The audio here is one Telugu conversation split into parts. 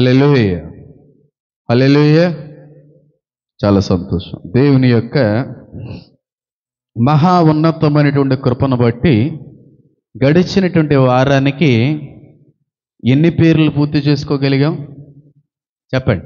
హల్లెలూయ హల్లెలూయ చాలా సంతోషం దేవుని యొక్క మహా ఉన్నతమైనటువంటి కృపను బట్టి గడిచినటువంటి వారానికి ఎన్ని పేర్లు పూర్తి చేసుకోగలిగాం చెప్పండి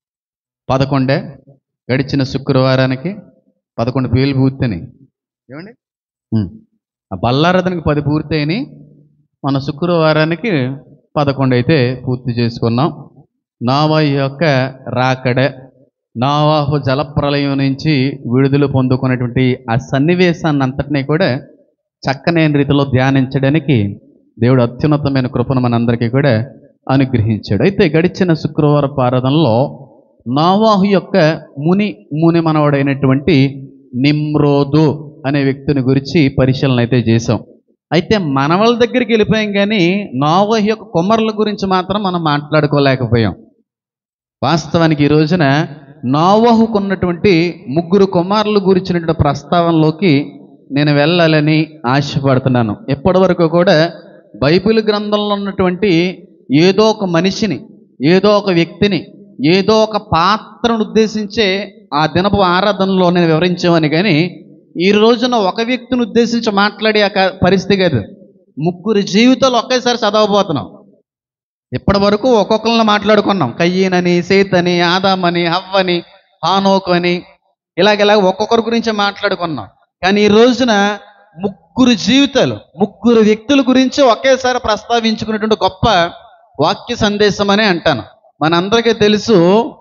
పదకొండే గడిచిన శుక్రవారానికి పదకొండు పేర్లు పూర్తయినాయి ఏమండి ఉం. ఆ బల్లారథనికి పది పూర్తయినాయి మన శుక్రవారానికి పదకొండు అయితే పూర్తి చేసుకున్నాం నావా యొక్క రాకడ నావాహు జలప్రలయం నుంచి విడుదల పొందుకున్నటువంటి ఆ సన్నివేశాన్ని అంతటినీ కూడా చక్కని రీతిలో ధ్యానించడానికి దేవుడు అత్యున్నతమైన కృపను మనందరికీ కూడా అనుగ్రహించాడు అయితే గడిచిన శుక్రవార ఆరాధనలో నావాహు యొక్క ముని ముని మనవడైనటువంటి నిమ్రోదు అనే వ్యక్తిని గురించి పరిశీలన అయితే చేసాం అయితే మనవల దగ్గరికి వెళ్ళిపోయాం కానీ నావాహు యొక్క కుమ్మరుల గురించి మాత్రం మనం మాట్లాడుకోలేకపోయాం వాస్తవానికి ఈ రోజున నావహుకు ఉన్నటువంటి ముగ్గురు కుమారులు గురించినటువంటి ప్రస్తావనలోకి నేను వెళ్ళాలని ఆశపడుతున్నాను ఎప్పటి వరకు కూడా బైబిల్ గ్రంథంలో ఉన్నటువంటి ఏదో ఒక మనిషిని ఏదో ఒక వ్యక్తిని ఏదో ఒక పాత్రను ఉద్దేశించే ఆ దినపు ఆరాధనలో నేను వివరించామని కానీ ఈ రోజున ఒక వ్యక్తిని ఉద్దేశించి మాట్లాడే ఆ క- పరిస్థితి కాదు ముగ్గురు జీవితాలు ఒకేసారి చదవబోతున్నాం ఇప్పటి వరకు ఒక్కొక్కరిని మాట్లాడుకున్నాం కయ్యనని సేతని ఆదామని హవ్వని హానోకు అని ఇలాగ ఇలాగ ఒక్కొక్కరి గురించి మాట్లాడుకున్నాం కానీ ఈ రోజున ముగ్గురు జీవితాలు ముగ్గురు వ్యక్తుల గురించి ఒకేసారి ప్రస్తావించుకునేటువంటి గొప్ప వాక్య సందేశం అని అంటాను మనందరికీ తెలుసు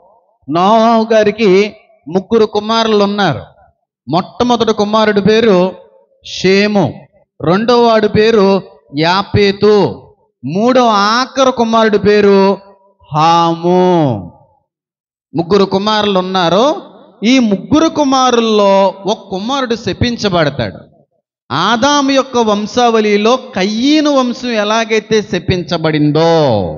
నోవాహు గారికి ముగ్గురు కుమారులు ఉన్నారు మొట్టమొదటి కుమారుడి పేరు షేము రెండవ వాడి పేరు యాపేతు మూడవ ఆఖరు కుమారుడి పేరు హాము ముగ్గురు కుమారులు ఉన్నారు ఈ ముగ్గురు కుమారుల్లో ఒక కుమారుడు శపించబడతాడు ఆదాము యొక్క వంశావళిలో కయ్యీను వంశం ఎలాగైతే శపించబడిందో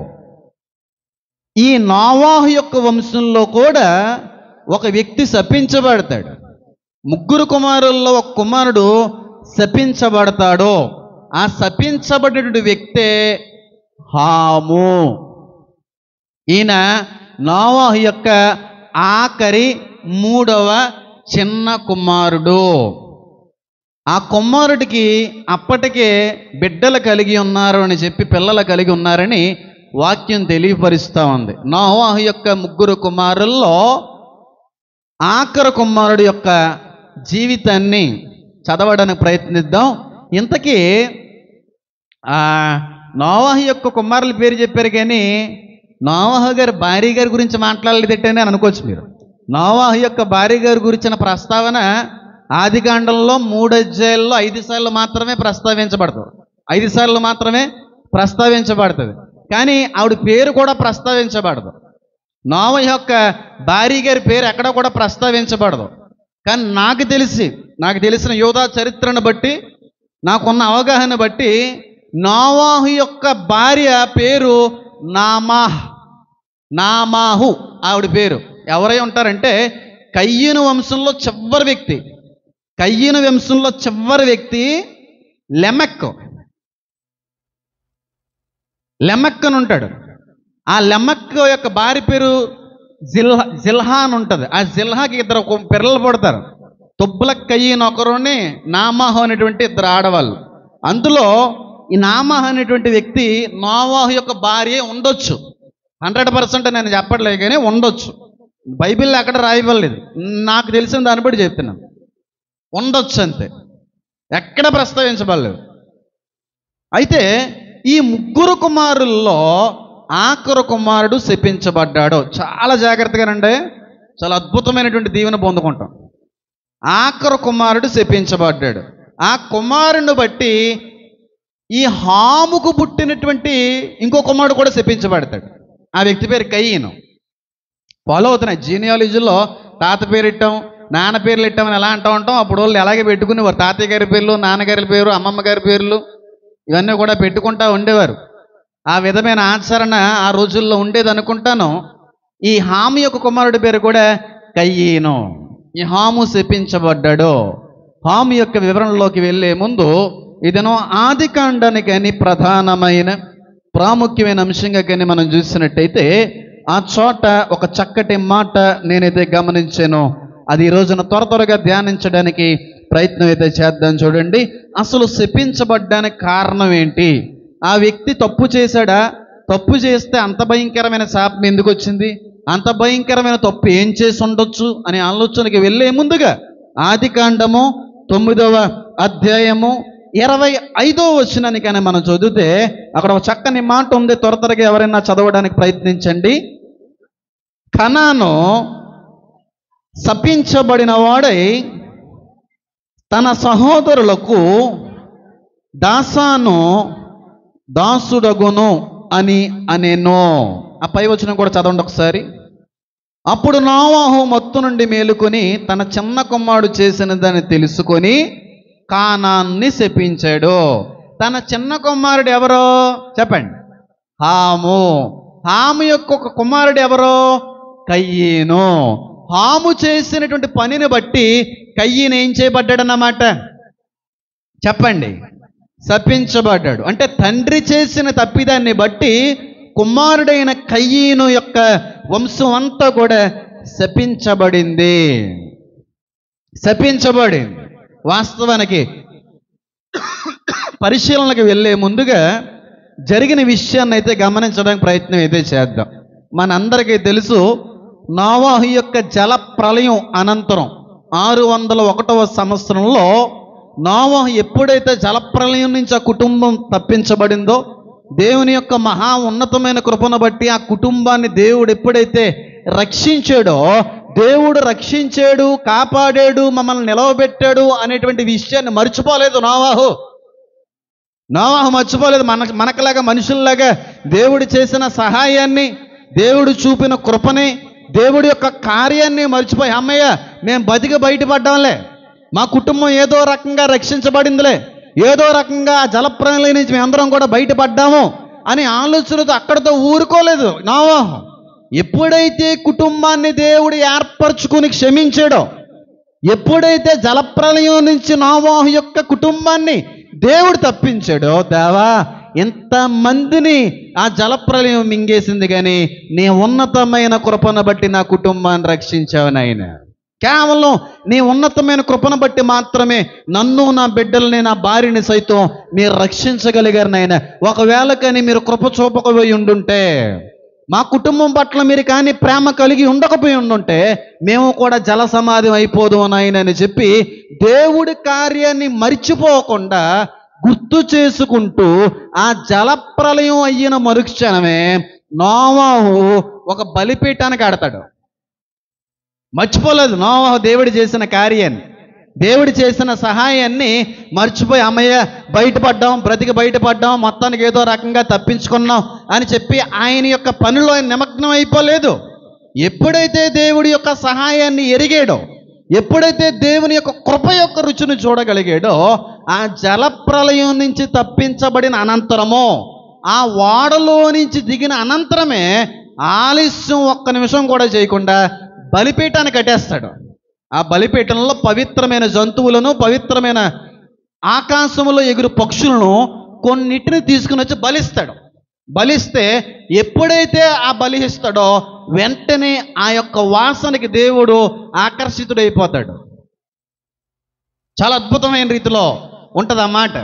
ఈ నోవాహు యొక్క వంశంలో కూడా ఒక వ్యక్తి శపించబడతాడు ముగ్గురు కుమారుల్లో ఒక కుమారుడు శపించబడతాడు ఆ శపించబడినటువంటి వ్యక్తే హాము ఈయన నోవాహు యొక్క ఆఖరి మూడవ చిన్న కుమారుడు ఆ కుమారుడికి అప్పటికే బిడ్డలు కలిగి ఉన్నారు అని చెప్పి పిల్లలు కలిగి ఉన్నారని వాక్యం తెలియపరుస్తూ ఉంది నోవాహు యొక్క ముగ్గురు కుమారుల్లో ఆఖరి కుమారుడు యొక్క జీవితాన్ని చదవడానికి ప్రయత్నిద్దాం ఇంతకీ ఆ నోవాహు యొక్క కుమారుల పేరు చెప్పారు కానీ నోవాహు గారి భార్య గారి గురించి మాట్లాడలేదట్టని అని అనుకోవచ్చు మీరు నోవాహు యొక్క భార్య గారి గురించిన ప్రస్తావన ఆది కాండంలో మూడు అధ్యాయుల్లో ఐదు సార్లు మాత్రమే ప్రస్తావించబడుతుంది ఐదు సార్లు మాత్రమే ప్రస్తావించబడుతుంది కానీ ఆవిడ పేరు కూడా ప్రస్తావించబడదు నోవ యొక్క భార్య గారి పేరు ఎక్కడ కూడా ప్రస్తావించబడదు కానీ నాకు తెలిసి నాకు తెలిసిన యోధా చరిత్రను బట్టి నాకున్న అవగాహన బట్టి నోవాహు యొక్క భార్య పేరు నామాహ్ నామాహు ఆవిడ పేరు ఎవరై ఉంటారంటే కయ్యను వంశంలో చివరి వ్యక్తి కయ్యను వంశంలో చివరి వ్యక్తి లెమెక్ లెమెక్ అని ఉంటాడు ఆ లెమక్ యొక్క భార్య పేరు జిల్హా జిల్హా అని ఉంటుంది ఆ జిల్హాకి ఇద్దరు కు- పిల్లలు పుడతారు తుబ్బలక్ కయ్యన్ ఒకరుని నామాహు అనేటువంటి ఇద్దరు ఆడవాళ్ళు అందులో ఈ నామాహు అనేటువంటి వ్యక్తి నోవాహు యొక్క భార్య ఉండొచ్చు హండ్రెడ్ పర్సెంట్ నేను చెప్పట్లేదు కానీ ఉండొచ్చు బైబిల్లో ఎక్కడ రాయబడలేదు నాకు తెలిసిన దాన్ని బట్టి చెప్తున్నాను ఉండొచ్చు అంతే ఎక్కడ ప్రస్తావించబడలేదు అయితే ఈ ముగ్గురు కుమారుల్లో ఆఖరు కుమారుడు శపించబడ్డాడు చాలా జాగ్రత్తగానండి చాలా అద్భుతమైనటువంటి దీవెన పొందుకుంటాం ఆఖరు కుమారుడు శపించబడ్డాడు ఆ కుమారుని బట్టి ఈ హాముకు పుట్టినటువంటి ఇంకో కుమారుడు కూడా శపించబడతాడు ఆ వ్యక్తి పేరు కయ్యను ఫాలో అవుతున్నాయి జీనియాలజీలో తాత పేరు ఇట్టాం నాన్న పేర్లు ఇట్టామని ఎలా అంటూ ఉంటాం అప్పుడు వాళ్ళు ఎలాగే పెట్టుకునేవారు తాతయ్య గారి పేర్లు నాన్నగారి పేరు అమ్మమ్మ గారి పేర్లు ఇవన్నీ కూడా పెట్టుకుంటా ఉండేవారు ఆ విధమైన ఆచరణ ఆ రోజుల్లో ఉండేది అనుకుంటాను ఈ హాము యొక్క కుమారుడి పేరు కూడా కయ్యను ఈ హాము శపించబడ్డాడు హాము యొక్క వివరణలోకి వెళ్ళే ముందు ఇదనో ఆది కాండానికి అని ప్రధానమైన ప్రాముఖ్యమైన అంశంగా కానీ మనం చూసినట్టయితే ఆ చోట ఒక చక్కటి మాట నేనైతే గమనించాను అది ఈ రోజున త్వర త్వరగా ధ్యానించడానికి ప్రయత్నం అయితే చేద్దాం చూడండి అసలు శపించబడ్డానికి కారణం ఏంటి ఆ వ్యక్తి తప్పు చేశాడా తప్పు చేస్తే అంత భయంకరమైన శాపం ఎందుకు వచ్చింది అంత భయంకరమైన తప్పు ఏం చేసి ఉండొచ్చు అనే ఆలోచనకి వెళ్ళే ముందుగా ఆది కాండము తొమ్మిదవ అధ్యాయము ఇరవై ఐదో వచ్చినాన్ని కానీ మనం చదివితే అక్కడ ఒక చక్కని మాట ఉంది త్వర త్వరగా ఎవరైనా చదవడానికి ప్రయత్నించండి కనాను శపించబడిన వాడై తన సహోదరులకు దాసాను దాసుడగును అని అనేను ఆ పై వచనం కూడా చదవండి ఒకసారి అప్పుడు నోవాహు మత్తు నుండి మేలుకొని తన చిన్న కుమారుడు చేసిన దాన్ని తెలుసుకొని కానాన్ని శపించాడు తన చిన్న కుమారుడు ఎవరో చెప్పండి హాము హాము యొక్క ఒక కుమారుడు ఎవరో కయ్యేను హాము చేసినటువంటి పనిని బట్టి కయ్యను ఏం చేయబడ్డాడన్నమాట చెప్పండి శపించబడ్డాడు అంటే తండ్రి చేసిన తప్పిదాన్ని బట్టి కుమారుడైన కయ్యను యొక్క వంశం అంతా కూడా శపించబడింది శపించబడింది వాస్తవానికి పరిశీలనకు వెళ్ళే ముందుగా జరిగిన విషయాన్ని అయితే గమనించడానికి ప్రయత్నం అయితే చేద్దాం మనందరికీ తెలుసు నోవాహు యొక్క జల ప్రళయం అనంతరం ఆరు వందల ఒకటవ సంవత్సరంలో నోవాహు ఎప్పుడైతే జలప్రలయం నుంచి ఆ కుటుంబం తప్పించబడిందో దేవుని యొక్క మహా ఉన్నతమైన కృపను బట్టి ఆ కుటుంబాన్ని దేవుడు ఎప్పుడైతే రక్షించాడో దేవుడు రక్షించాడు కాపాడాడు మమ్మల్ని నిలవబెట్టాడు అనేటువంటి విషయాన్ని మర్చిపోలేదు నోవాహు నోవాహు మర్చిపోలేదు మన మనకలాగా మనుషుల్లాగా దేవుడు చేసిన సహాయాన్ని దేవుడు చూపిన కృపని దేవుడి యొక్క కార్యాన్ని మర్చిపోయి అమ్మయ్య మేము బతికి బయటపడ్డాంలే మా కుటుంబం ఏదో రకంగా రక్షించబడిందిలే ఏదో రకంగా ఆ జలప్రాణుల నుంచి మేము అందరం కూడా బయటపడ్డాము అని ఆలోచనతో అక్కడితో ఊరుకోలేదు నోవాహు ఎప్పుడైతే కుటుంబాన్ని దేవుడు ఏర్పరచుకుని క్షమించాడో ఎప్పుడైతే జలప్రలయం నుంచి నోవాహు యొక్క కుటుంబాన్ని దేవుడు తప్పించాడో దేవా ఎంతమందిని ఆ జలప్రలయం మింగేసింది కానీ నీ ఉన్నతమైన కృపను బట్టి నా కుటుంబాన్ని రక్షించావు నాయన కేవలం నీ ఉన్నతమైన కృపను బట్టి మాత్రమే నన్ను నా బిడ్డల్ని నా భార్యని సైతం మీరు రక్షించగలిగారు నాయన ఒకవేళ కానీ మీరు కృప చూపకపోయి ఉండుంటే మా కుటుంబం పట్ల మీరు కానీ ప్రేమ కలిగి ఉండకపోయి ఉండుంటే మేము కూడా జల సమాధి అయిపోదు నాయన అని చెప్పి దేవుడి కార్యాన్ని మర్చిపోకుండా గుర్తు చేసుకుంటూ ఆ జలప్రలయం అయిన మరుక్షణమే నోవాహు ఒక బలిపీఠానికి ఆడతాడు మర్చిపోలేదు నోవాహు దేవుడు చేసిన కార్యాన్ని దేవుడు చేసిన సహాయాన్ని మర్చిపోయి అమ్మయ్య బయటపడ్డాం బ్రతికి బయటపడ్డాం మొత్తానికి ఏదో రకంగా తప్పించుకున్నాం అని చెప్పి ఆయన యొక్క పనిలో ఆయన నిమగ్నం అయిపోలేదు ఎప్పుడైతే దేవుడి యొక్క సహాయాన్ని ఎరిగాడో ఎప్పుడైతే దేవుని యొక్క కృప యొక్క రుచిని చూడగలిగాడో ఆ జలప్రలయం నుంచి తప్పించబడిన అనంతరము ఆ ఓడలో నుంచి దిగిన అనంతరమే ఆలస్యం ఒక్క నిమిషం కూడా చేయకుండా బలిపీఠాన్ని కట్టేస్తాడు ఆ బలిపీఠంలో పవిత్రమైన జంతువులను పవిత్రమైన ఆకాశములో ఎగురు పక్షులను కొన్నిటిని తీసుకుని వచ్చి బలిస్తాడు బలిస్తే ఎప్పుడైతే ఆ బలి ఇస్తాడో వెంటనే ఆ యొక్క వాసనకి దేవుడు ఆకర్షితుడైపోతాడు చాలా అద్భుతమైన రీతిలో ఉంటుంది ఆ మాట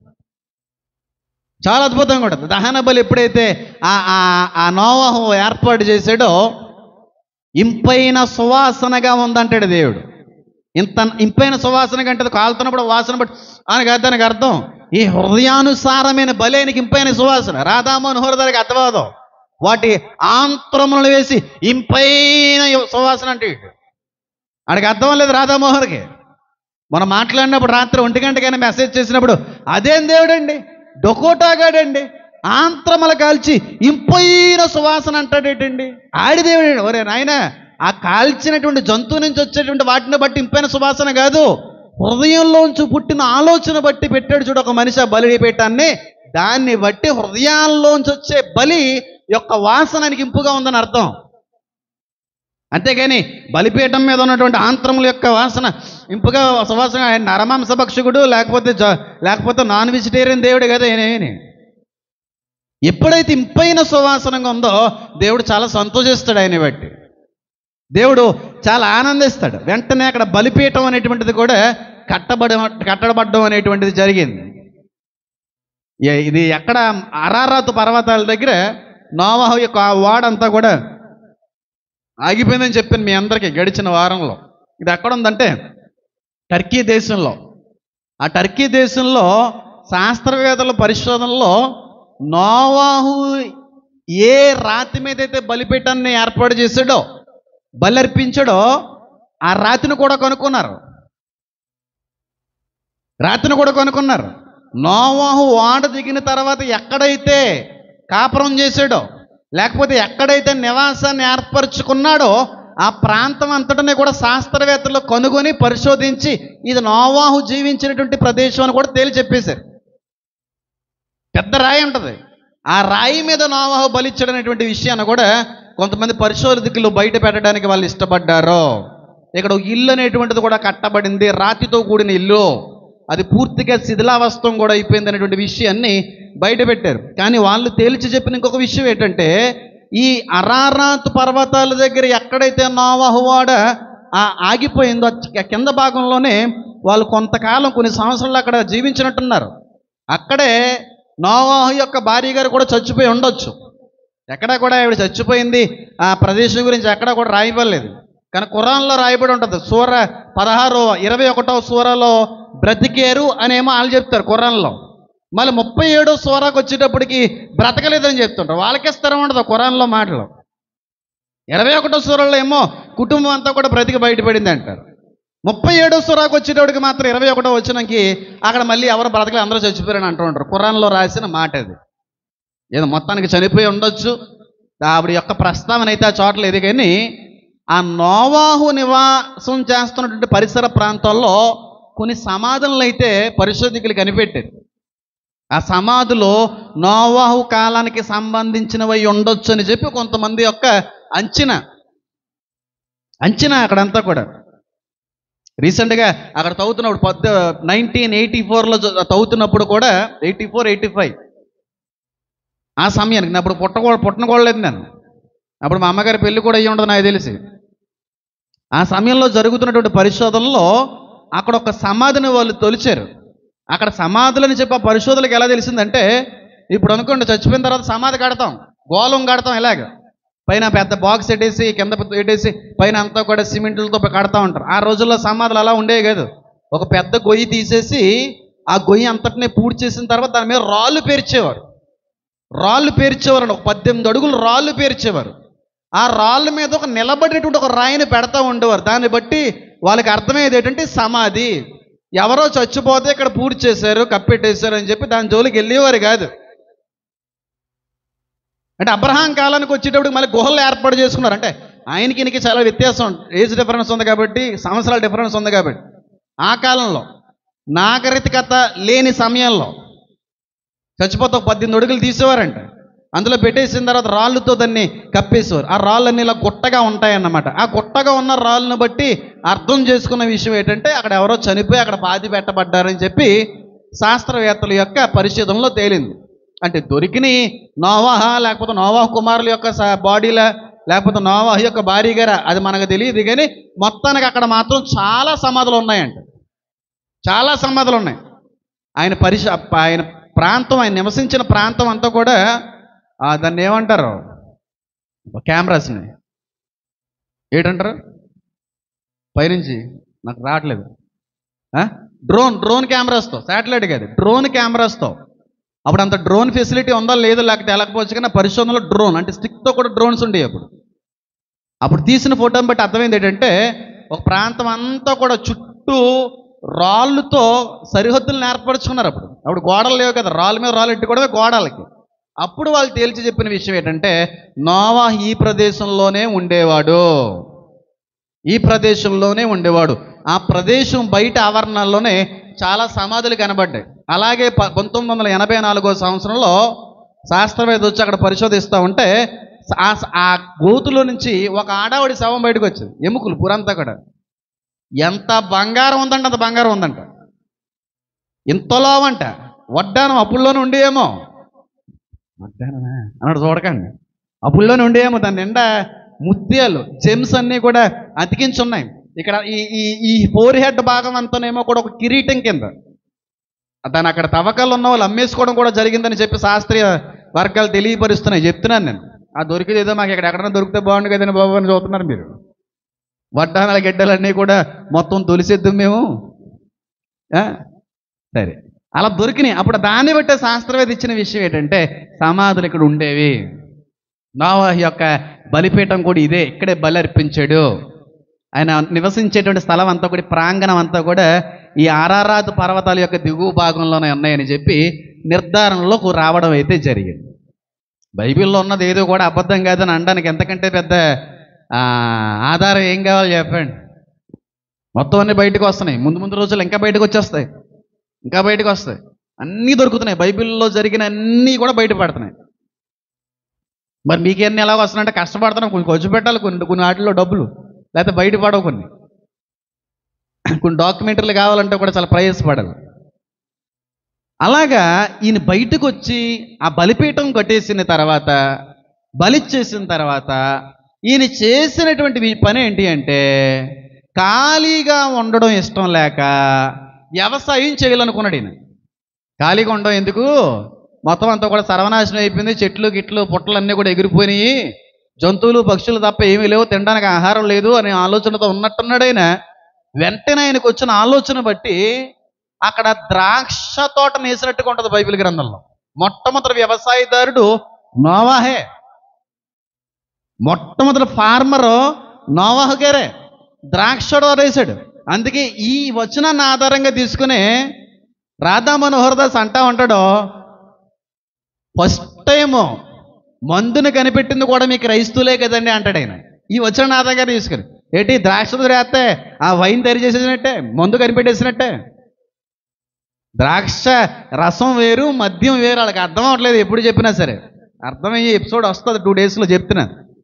చాలా అద్భుతంగా ఉంటుంది దహన బలి ఎప్పుడైతే ఆ ఆ- ఆ నోవాహు ఏర్పాటు చేశాడో ఇంపైన సువాసనగా ఉందంటాడు దేవుడు ఇంత ఇంపైన సువాసనగా అంటే అది కాలుతున్నప్పుడు వాసన బట్టి అని కాదు దానికి అర్థం ఈ హృదయానుసారమైన బలేనికి ఇంపైన సువాసన రాధామోహన్ దానికి అర్థవాదం వాటి ఆంత్రములు వేసి ఇంపైన సువాసన అంటే ఇటు. ఆడికి అర్థం లేదు రాధామోహన్కి మనం మాట్లాడినప్పుడు రాత్రి ఒంటి గంటకైనా మెసేజ్ చేసినప్పుడు అదేం దేవుడండి డొకోటాగాడండి ఆంత్రమల కాల్చి ఇంపైన సువాసన అంటాడేటండి ఆడి దేవుడు ఒరే నాయన ఆ కాల్చినటువంటి జంతువు నుంచి వచ్చేటువంటి వాటిని బట్టి ఇంపైన సువాసన కాదు హృదయంలోంచి పుట్టిన ఆలోచన బట్టి పెట్టాడు చూడు ఒక మనిషి ఆ బలి పీఠాన్ని దాన్ని బట్టి హృదయాల్లోంచి వచ్చే బలి యొక్క వాసనకి ఇంపుగా ఉందని అర్థం అంతేగాని బలిపీఠం మీద ఉన్నటువంటి ఆంత్రముల యొక్క వాసన ఇంపుగా సువాసన ఆయన నరమాంస భక్షకుడు లేకపోతే జ- లేకపోతే నాన్ వెజిటేరియన్ దేవుడు కదా ఈయన ఎప్పుడైతే ఇంపైన సువాసనంగా ఉందో దేవుడు చాలా సంతోషిస్తాడు ఆయన బట్టి దేవుడు చాలా ఆనందిస్తాడు వెంటనే అక్కడ బలిపీఠం అనేటువంటిది కూడా కట్టబడ కట్టబడడం అనేటువంటిది జరిగింది ఏ- ఇది ఎక్కడ అరారాతు పర్వతాల దగ్గర నోవాహు యొక్క ఆ వాడంతా కూడా ఆగిపోయిందని చెప్పాను మీ అందరికీ గడిచిన వారంలో ఇది ఎక్కడ ఉందంటే టర్కీ దేశంలో ఆ టర్కీ దేశంలో శాస్త్రవేత్తల పరిశోధనలో నోవాహు ఏ రాతి మీద అయితే బలిపీఠాన్ని ఏర్పాటు చేశాడో బలి అర్పించాడో ఆ రాతిని కూడా కనుక్కున్నారు రాతిని కూడా కనుక్కున్నారు నోవాహు వాడ దిగిన తర్వాత ఎక్కడైతే కాపురం చేశాడో లేకపోతే ఎక్కడైతే నివాసాన్ని ఏర్పరచుకున్నాడో ఆ ప్రాంతం అంతటనే కూడా శాస్త్రవేత్తలు కనుగొని పరిశోధించి ఇది నోవాహు జీవించినటువంటి ప్రదేశం అని కూడా తేలి చెప్పేశారు పెద్ద రాయి ఉంటుంది ఆ రాయి మీద నోవాహు బలిచ్చడం అనేటువంటి విషయాన్ని కూడా కొంతమంది పరిశోధకులు బయట పెట్టడానికి వాళ్ళు ఇష్టపడ్డారు ఇక్కడ ఒక ఇల్లు అనేటువంటిది కూడా కట్టబడింది రాతితో కూడిన ఇల్లు అది పూర్తిగా శిథిలావస్థం కూడా అయిపోయింది అనేటువంటి విషయాన్ని బయట పెట్టారు కానీ వాళ్ళు తేల్చి చెప్పిన ఇంకొక విషయం ఏంటంటే ఈ అరారాత్ పర్వతాల దగ్గర ఎక్కడైతే నోవాహు వాడ ఆ ఆగిపోయిందో ఆ కింద భాగంలోనే వాళ్ళు కొంతకాలం కొన్ని సంవత్సరాలు అక్కడ జీవించినట్టున్నారు అక్కడే నోవాహు యొక్క భార్య గారు కూడా చచ్చిపోయి ఉండొచ్చు ఎక్కడ కూడా ఆవిడ చచ్చిపోయింది ఆ ప్రదేశం గురించి ఎక్కడ కూడా రాయబడలేదు కానీ ఖురాన్లో రాయబడి ఉంటుంది సూర పదహారు ఇరవై ఒకటో సూరలో బ్రతికేరు అనేమో వాళ్ళు చెప్తారు ఖురాన్లో మళ్ళీ ముప్పై ఏడో సూరాకు వచ్చేటప్పటికి బ్రతకలేదని చెప్తుంటారు వాళ్ళకే స్థిరం ఉండదు ఖురాన్లో మాటలు ఇరవై ఒకటో సూరలో ఏమో కుటుంబం అంతా కూడా బ్రతికి బయటపడింది అంటారు ముప్పై ఏడో సురాకు వచ్చేటప్పటికి మాత్రం ఇరవై ఒకటో వచ్చినాకి అక్కడ మళ్ళీ ఎవరు బ్రతకలే అందరూ చచ్చిపోయారని అంటూ ఉంటారు ఖురాన్లో రాసిన మాట అది ఏదో మొత్తానికి చనిపోయి ఉండొచ్చు ఆవిడ యొక్క ప్రస్తావన అయితే ఆ చోట లేదు కానీ ఆ నోవాహు నివాసం చేస్తున్నటువంటి పరిసర ప్రాంతాల్లో కొన్ని సమాధులను అయితే పరిశోధకులు కనిపెట్టారు ఆ సమాధులు నోవాహు కాలానికి సంబంధించినవి ఉండొచ్చు అని చెప్పి కొంతమంది యొక్క అంచనా అంచనా అక్కడంతా కూడా రీసెంట్గా అక్కడ తవ్వుతున్నప్పుడు పద్ద నైన్టీన్ ఎయిటీ ఫోర్లో తవ్వుతున్నప్పుడు కూడా ఎయిటీ ఫోర్ ఎయిటీ ఫైవ్ ఆ సమయానికి నేను అప్పుడు పుట్టకూడ పుట్టనకూడలేదు నేను అప్పుడు మా అమ్మగారి పెళ్లి కూడా అయ్యి ఉండదు నాకు తెలిసి ఆ సమయంలో జరుగుతున్నటువంటి పరిశోధనలో అక్కడ ఒక సమాధిని వాళ్ళు తొలిచారు అక్కడ సమాధులని చెప్పి ఆ పరిశోధనలకు ఎలా తెలిసిందంటే ఇప్పుడు అనుకోండి చచ్చిపోయిన తర్వాత సమాధి కడతాం గోళం కడతాం ఇలాగ పైన పెద్ద బాక్స్ పెట్టేసి కింద పెట్టేసి పైన అంతా కూడా సిమెంట్లతో కడతా ఉంటారు ఆ రోజుల్లో సమాధులు అలా ఉండేవి కాదు ఒక పెద్ద గొయ్యి తీసేసి ఆ గొయ్యి అంతటినే పూర్తి చేసిన తర్వాత దాని మీద రాళ్ళు పేర్చేవారు రాళ్ళు పేర్చేవారు ఒక పద్దెనిమిది అడుగులు రాళ్ళు పేర్చేవారు ఆ రాళ్ళ మీద ఒక నిలబడినటువంటి ఒక రాయిని పెడతా ఉండేవారు దాన్ని బట్టి వాళ్ళకి అర్థమయ్యేది ఏంటంటే సమాధి ఎవరో చచ్చిపోతే ఇక్కడ పూర్తి చేశారు కప్పెట్టేశారు అని చెప్పి దాని జోలికి వెళ్ళేవారు కాదు అంటే అబ్రహాం కాలానికి వచ్చేటప్పుడు మళ్ళీ గుహలు ఏర్పాటు చేసుకున్నారు అంటే ఆయనకి ఈయనకి చాలా వ్యత్యాసం ఏజ్ డిఫరెన్స్ ఉంది కాబట్టి సంవత్సరాల డిఫరెన్స్ ఉంది కాబట్టి ఆ కాలంలో నాగరికత లేని సమయంలో చచ్చిపోతే ఒక పద్దెనిమిది అడుగులు తీసేవారంట అందులో పెట్టేసిన తర్వాత రాళ్ళతో దాన్ని కప్పేసేవారు ఆ రాళ్ళన్నీ ఇలా గుట్టగా ఉంటాయన్నమాట ఆ గుట్టగా ఉన్న రాళ్ళను బట్టి అర్థం చేసుకున్న విషయం ఏంటంటే అక్కడ ఎవరో చనిపోయి అక్కడ పాతి పెట్టబడ్డారని చెప్పి శాస్త్రవేత్తల యొక్క పరిశోధనలో తేలింది అంటే దొరికిన నోవాహ లేకపోతే నోవాహ కుమారుల యొక్క స- బాడీల లేకపోతే నోవాహ యొక్క భార్య గారా అది మనకు తెలియదు కానీ మొత్తానికి అక్కడ మాత్రం చాలా సమాధులు ఉన్నాయంట చాలా సమాధులు ఉన్నాయి ఆయన పరిశ ఆయన ప్రాంతం ఆయన నివసించిన ప్రాంతం అంతా కూడా ఆ, దాన్ని ఏమంటారు కెమెరాస్ని ఏంటంటారు పైనుంచి నాకు రావట్లేదు ఆ? డ్రోన్ డ్రోన్ కెమెరాస్తో శాటిలైట్ కాదు డ్రోన్ కెమెరాస్తో అప్పుడు అంత డ్రోన్ ఫెసిలిటీ ఉందో లేదో లేకపోతే వెళ్ళకపోవచ్చు కానీ పరిశోధనలో డ్రోన్ అంటే స్టిక్తో కూడా డ్రోన్స్ ఉండేవి అప్పుడు అప్పుడు తీసిన ఫోటోని బట్టి అర్థమైంది ఏంటంటే ఒక ప్రాంతం అంతా కూడా చుట్టూ రాళ్ళుతో సరిహద్దులను ఏర్పరచుకున్నారు అప్పుడు అప్పుడు గోడలు లేవు కదా రాళ్ళ మీద రాళ్ళు ఎట్టుకోవడమే గోడలకి అప్పుడు వాళ్ళు తేల్చి చెప్పిన విషయం ఏంటంటే నోవా ఈ ప్రదేశంలోనే ఉండేవాడు ఈ ప్రదేశంలోనే ఉండేవాడు ఆ ప్రదేశం బయట ఆవరణలోనే చాలా సమాధులు కనబడ్డాయి అలాగే ప పంతొమ్మిది వందల ఎనభై నాలుగో సంవత్సరంలో శాస్త్రవేత్త వచ్చి అక్కడ పరిశోధిస్తూ ఉంటే ఆ ఆ గోతులో నుంచి ఒక ఆడావిడి శవం బయటకు వచ్చింది ఎముకలు పురంతా కూడా ఎంత బంగారం ఉందంట అంత బంగారం ఉందంట ఇంతలో అంట వడ్డానం అప్పుల్లోనే ఉండేయేమో వడ్డానమా అన్నాడు చూడకండి అప్పుల్లోనే ఉండేమో దాని నిండా ముత్యాలు జెమ్స్ అన్నీ కూడా అతికించున్నాయి ఇక్కడ ఈ ఈ ఈ ఫోర్ హెడ్ భాగం అంతానేమో కూడా ఒక కిరీటం కింద దాని అక్కడ తవ్వకాలు ఉన్న వాళ్ళు అమ్మేసుకోవడం కూడా జరిగిందని చెప్పి శాస్త్రీయ వర్గాలు తెలియపరుస్తున్నాయి చెప్తున్నాను నేను ఆ దొరికిది ఏదో మాకు ఇక్కడ ఎక్కడైనా దొరికితే బాగుండు కదండి బాబు అని చూస్తున్నారు మీరు వడ్డానాల గిడ్డలన్నీ కూడా మొత్తం తొలిసేద్దాం మేము ఆ? సరే అలా దొరికినాయి అప్పుడు దాన్ని బట్టే శాస్త్రవేత్త ఇచ్చిన విషయం ఏంటంటే సమాధులు ఇక్కడ ఉండేవి నోవాహు యొక్క బలిపీఠం కూడా ఇదే ఇక్కడే బలి అర్పించాడు ఆయన నివసించేటువంటి స్థలం అంతా కూడా ప్రాంగణం అంతా కూడా ఈ ఆరారాతు పర్వతాల యొక్క దిగువ భాగంలోనే ఉన్నాయని చెప్పి నిర్ధారణలోకి రావడం అయితే జరిగింది బైబిల్లో ఉన్నది ఏదో కూడా అబద్ధం కాదని అనడానికి ఎంతకంటే పెద్ద ఆ, ఆధారం ఏం కావాలి చెప్పండి మొత్తం అన్నీ బయటకు వస్తున్నాయి ముందు ముందు రోజులు ఇంకా బయటకు వచ్చేస్తాయి ఇంకా బయటకు వస్తాయి అన్నీ దొరుకుతున్నాయి బైబిల్లో జరిగిన అన్నీ కూడా బయటపడుతున్నాయి మరి మీకేన్ని ఎలా వస్తున్నాయంటే కష్టపడుతున్నాం కొన్ని ఖర్చు పెట్టాలి కొన్ని కొన్ని వాటిల్లో డబ్బులు లేకపోతే బయట పడవు కొన్ని కొన్ని డాక్యుమెంటరీలు కావాలంటే కూడా చాలా ప్రయాసపడాలి అలాగా ఈయన బయటకు వచ్చి ఆ బలిపీఠం కట్టేసిన తర్వాత బలిచ్చేసిన తర్వాత ఈయన చేసినటువంటి ఈ పని ఏంటి అంటే ఖాళీగా ఉండడం ఇష్టం లేక వ్యవసాయం చేయాలనుకున్నాడు ఈయన ఖాళీగా ఉండడం ఎందుకు మొత్తం అంతా కూడా సర్వనాశనం అయిపోయింది చెట్లు గిట్లు పుట్టలు అన్నీ కూడా ఎగిరిపోయినాయి జంతువులు పక్షులు తప్ప ఏమీ లేవు తినడానికి ఆహారం లేదు అనే ఆలోచనతో ఉన్నట్టున్నాడు ఆయన వెంటనే ఆయనకు వచ్చిన ఆలోచన బట్టి అక్కడ ద్రాక్ష తోట వేసినట్టుగా ఉంటుంది బైబిల్ గ్రంథంలో మొట్టమొదటి వ్యవసాయదారుడు నోవాహే మొట్టమొదటి ఫార్మరు నోవాహు గారే ద్రాక్ష తోట వేశాడు అందుకే ఈ వచనాన్ని ఆధారంగా తీసుకుని రాధా మనోహర్ దాస్ అంటా ఉంటాడు ఫస్ట్ టైము మందును కనిపెట్టింది కూడా మీకు క్రైస్తులే కదండి అంటాడు ఆయన ఈ వచ్చిన ఆధారంగా తీసుకుని ఏంటి ద్రాక్ష వేస్తే ఆ వైన్ తయారు చేసేసినట్టే మందు కనిపెట్టేసినట్టే ద్రాక్ష రసం వేరు మద్యం వేరు వాళ్ళకి అర్థం అవ్వట్లేదు ఎప్పుడు చెప్పినా సరే అర్థమయ్యే ఎపిసోడ్ వస్తుంది టూ డేస్లో చెప్తున్నా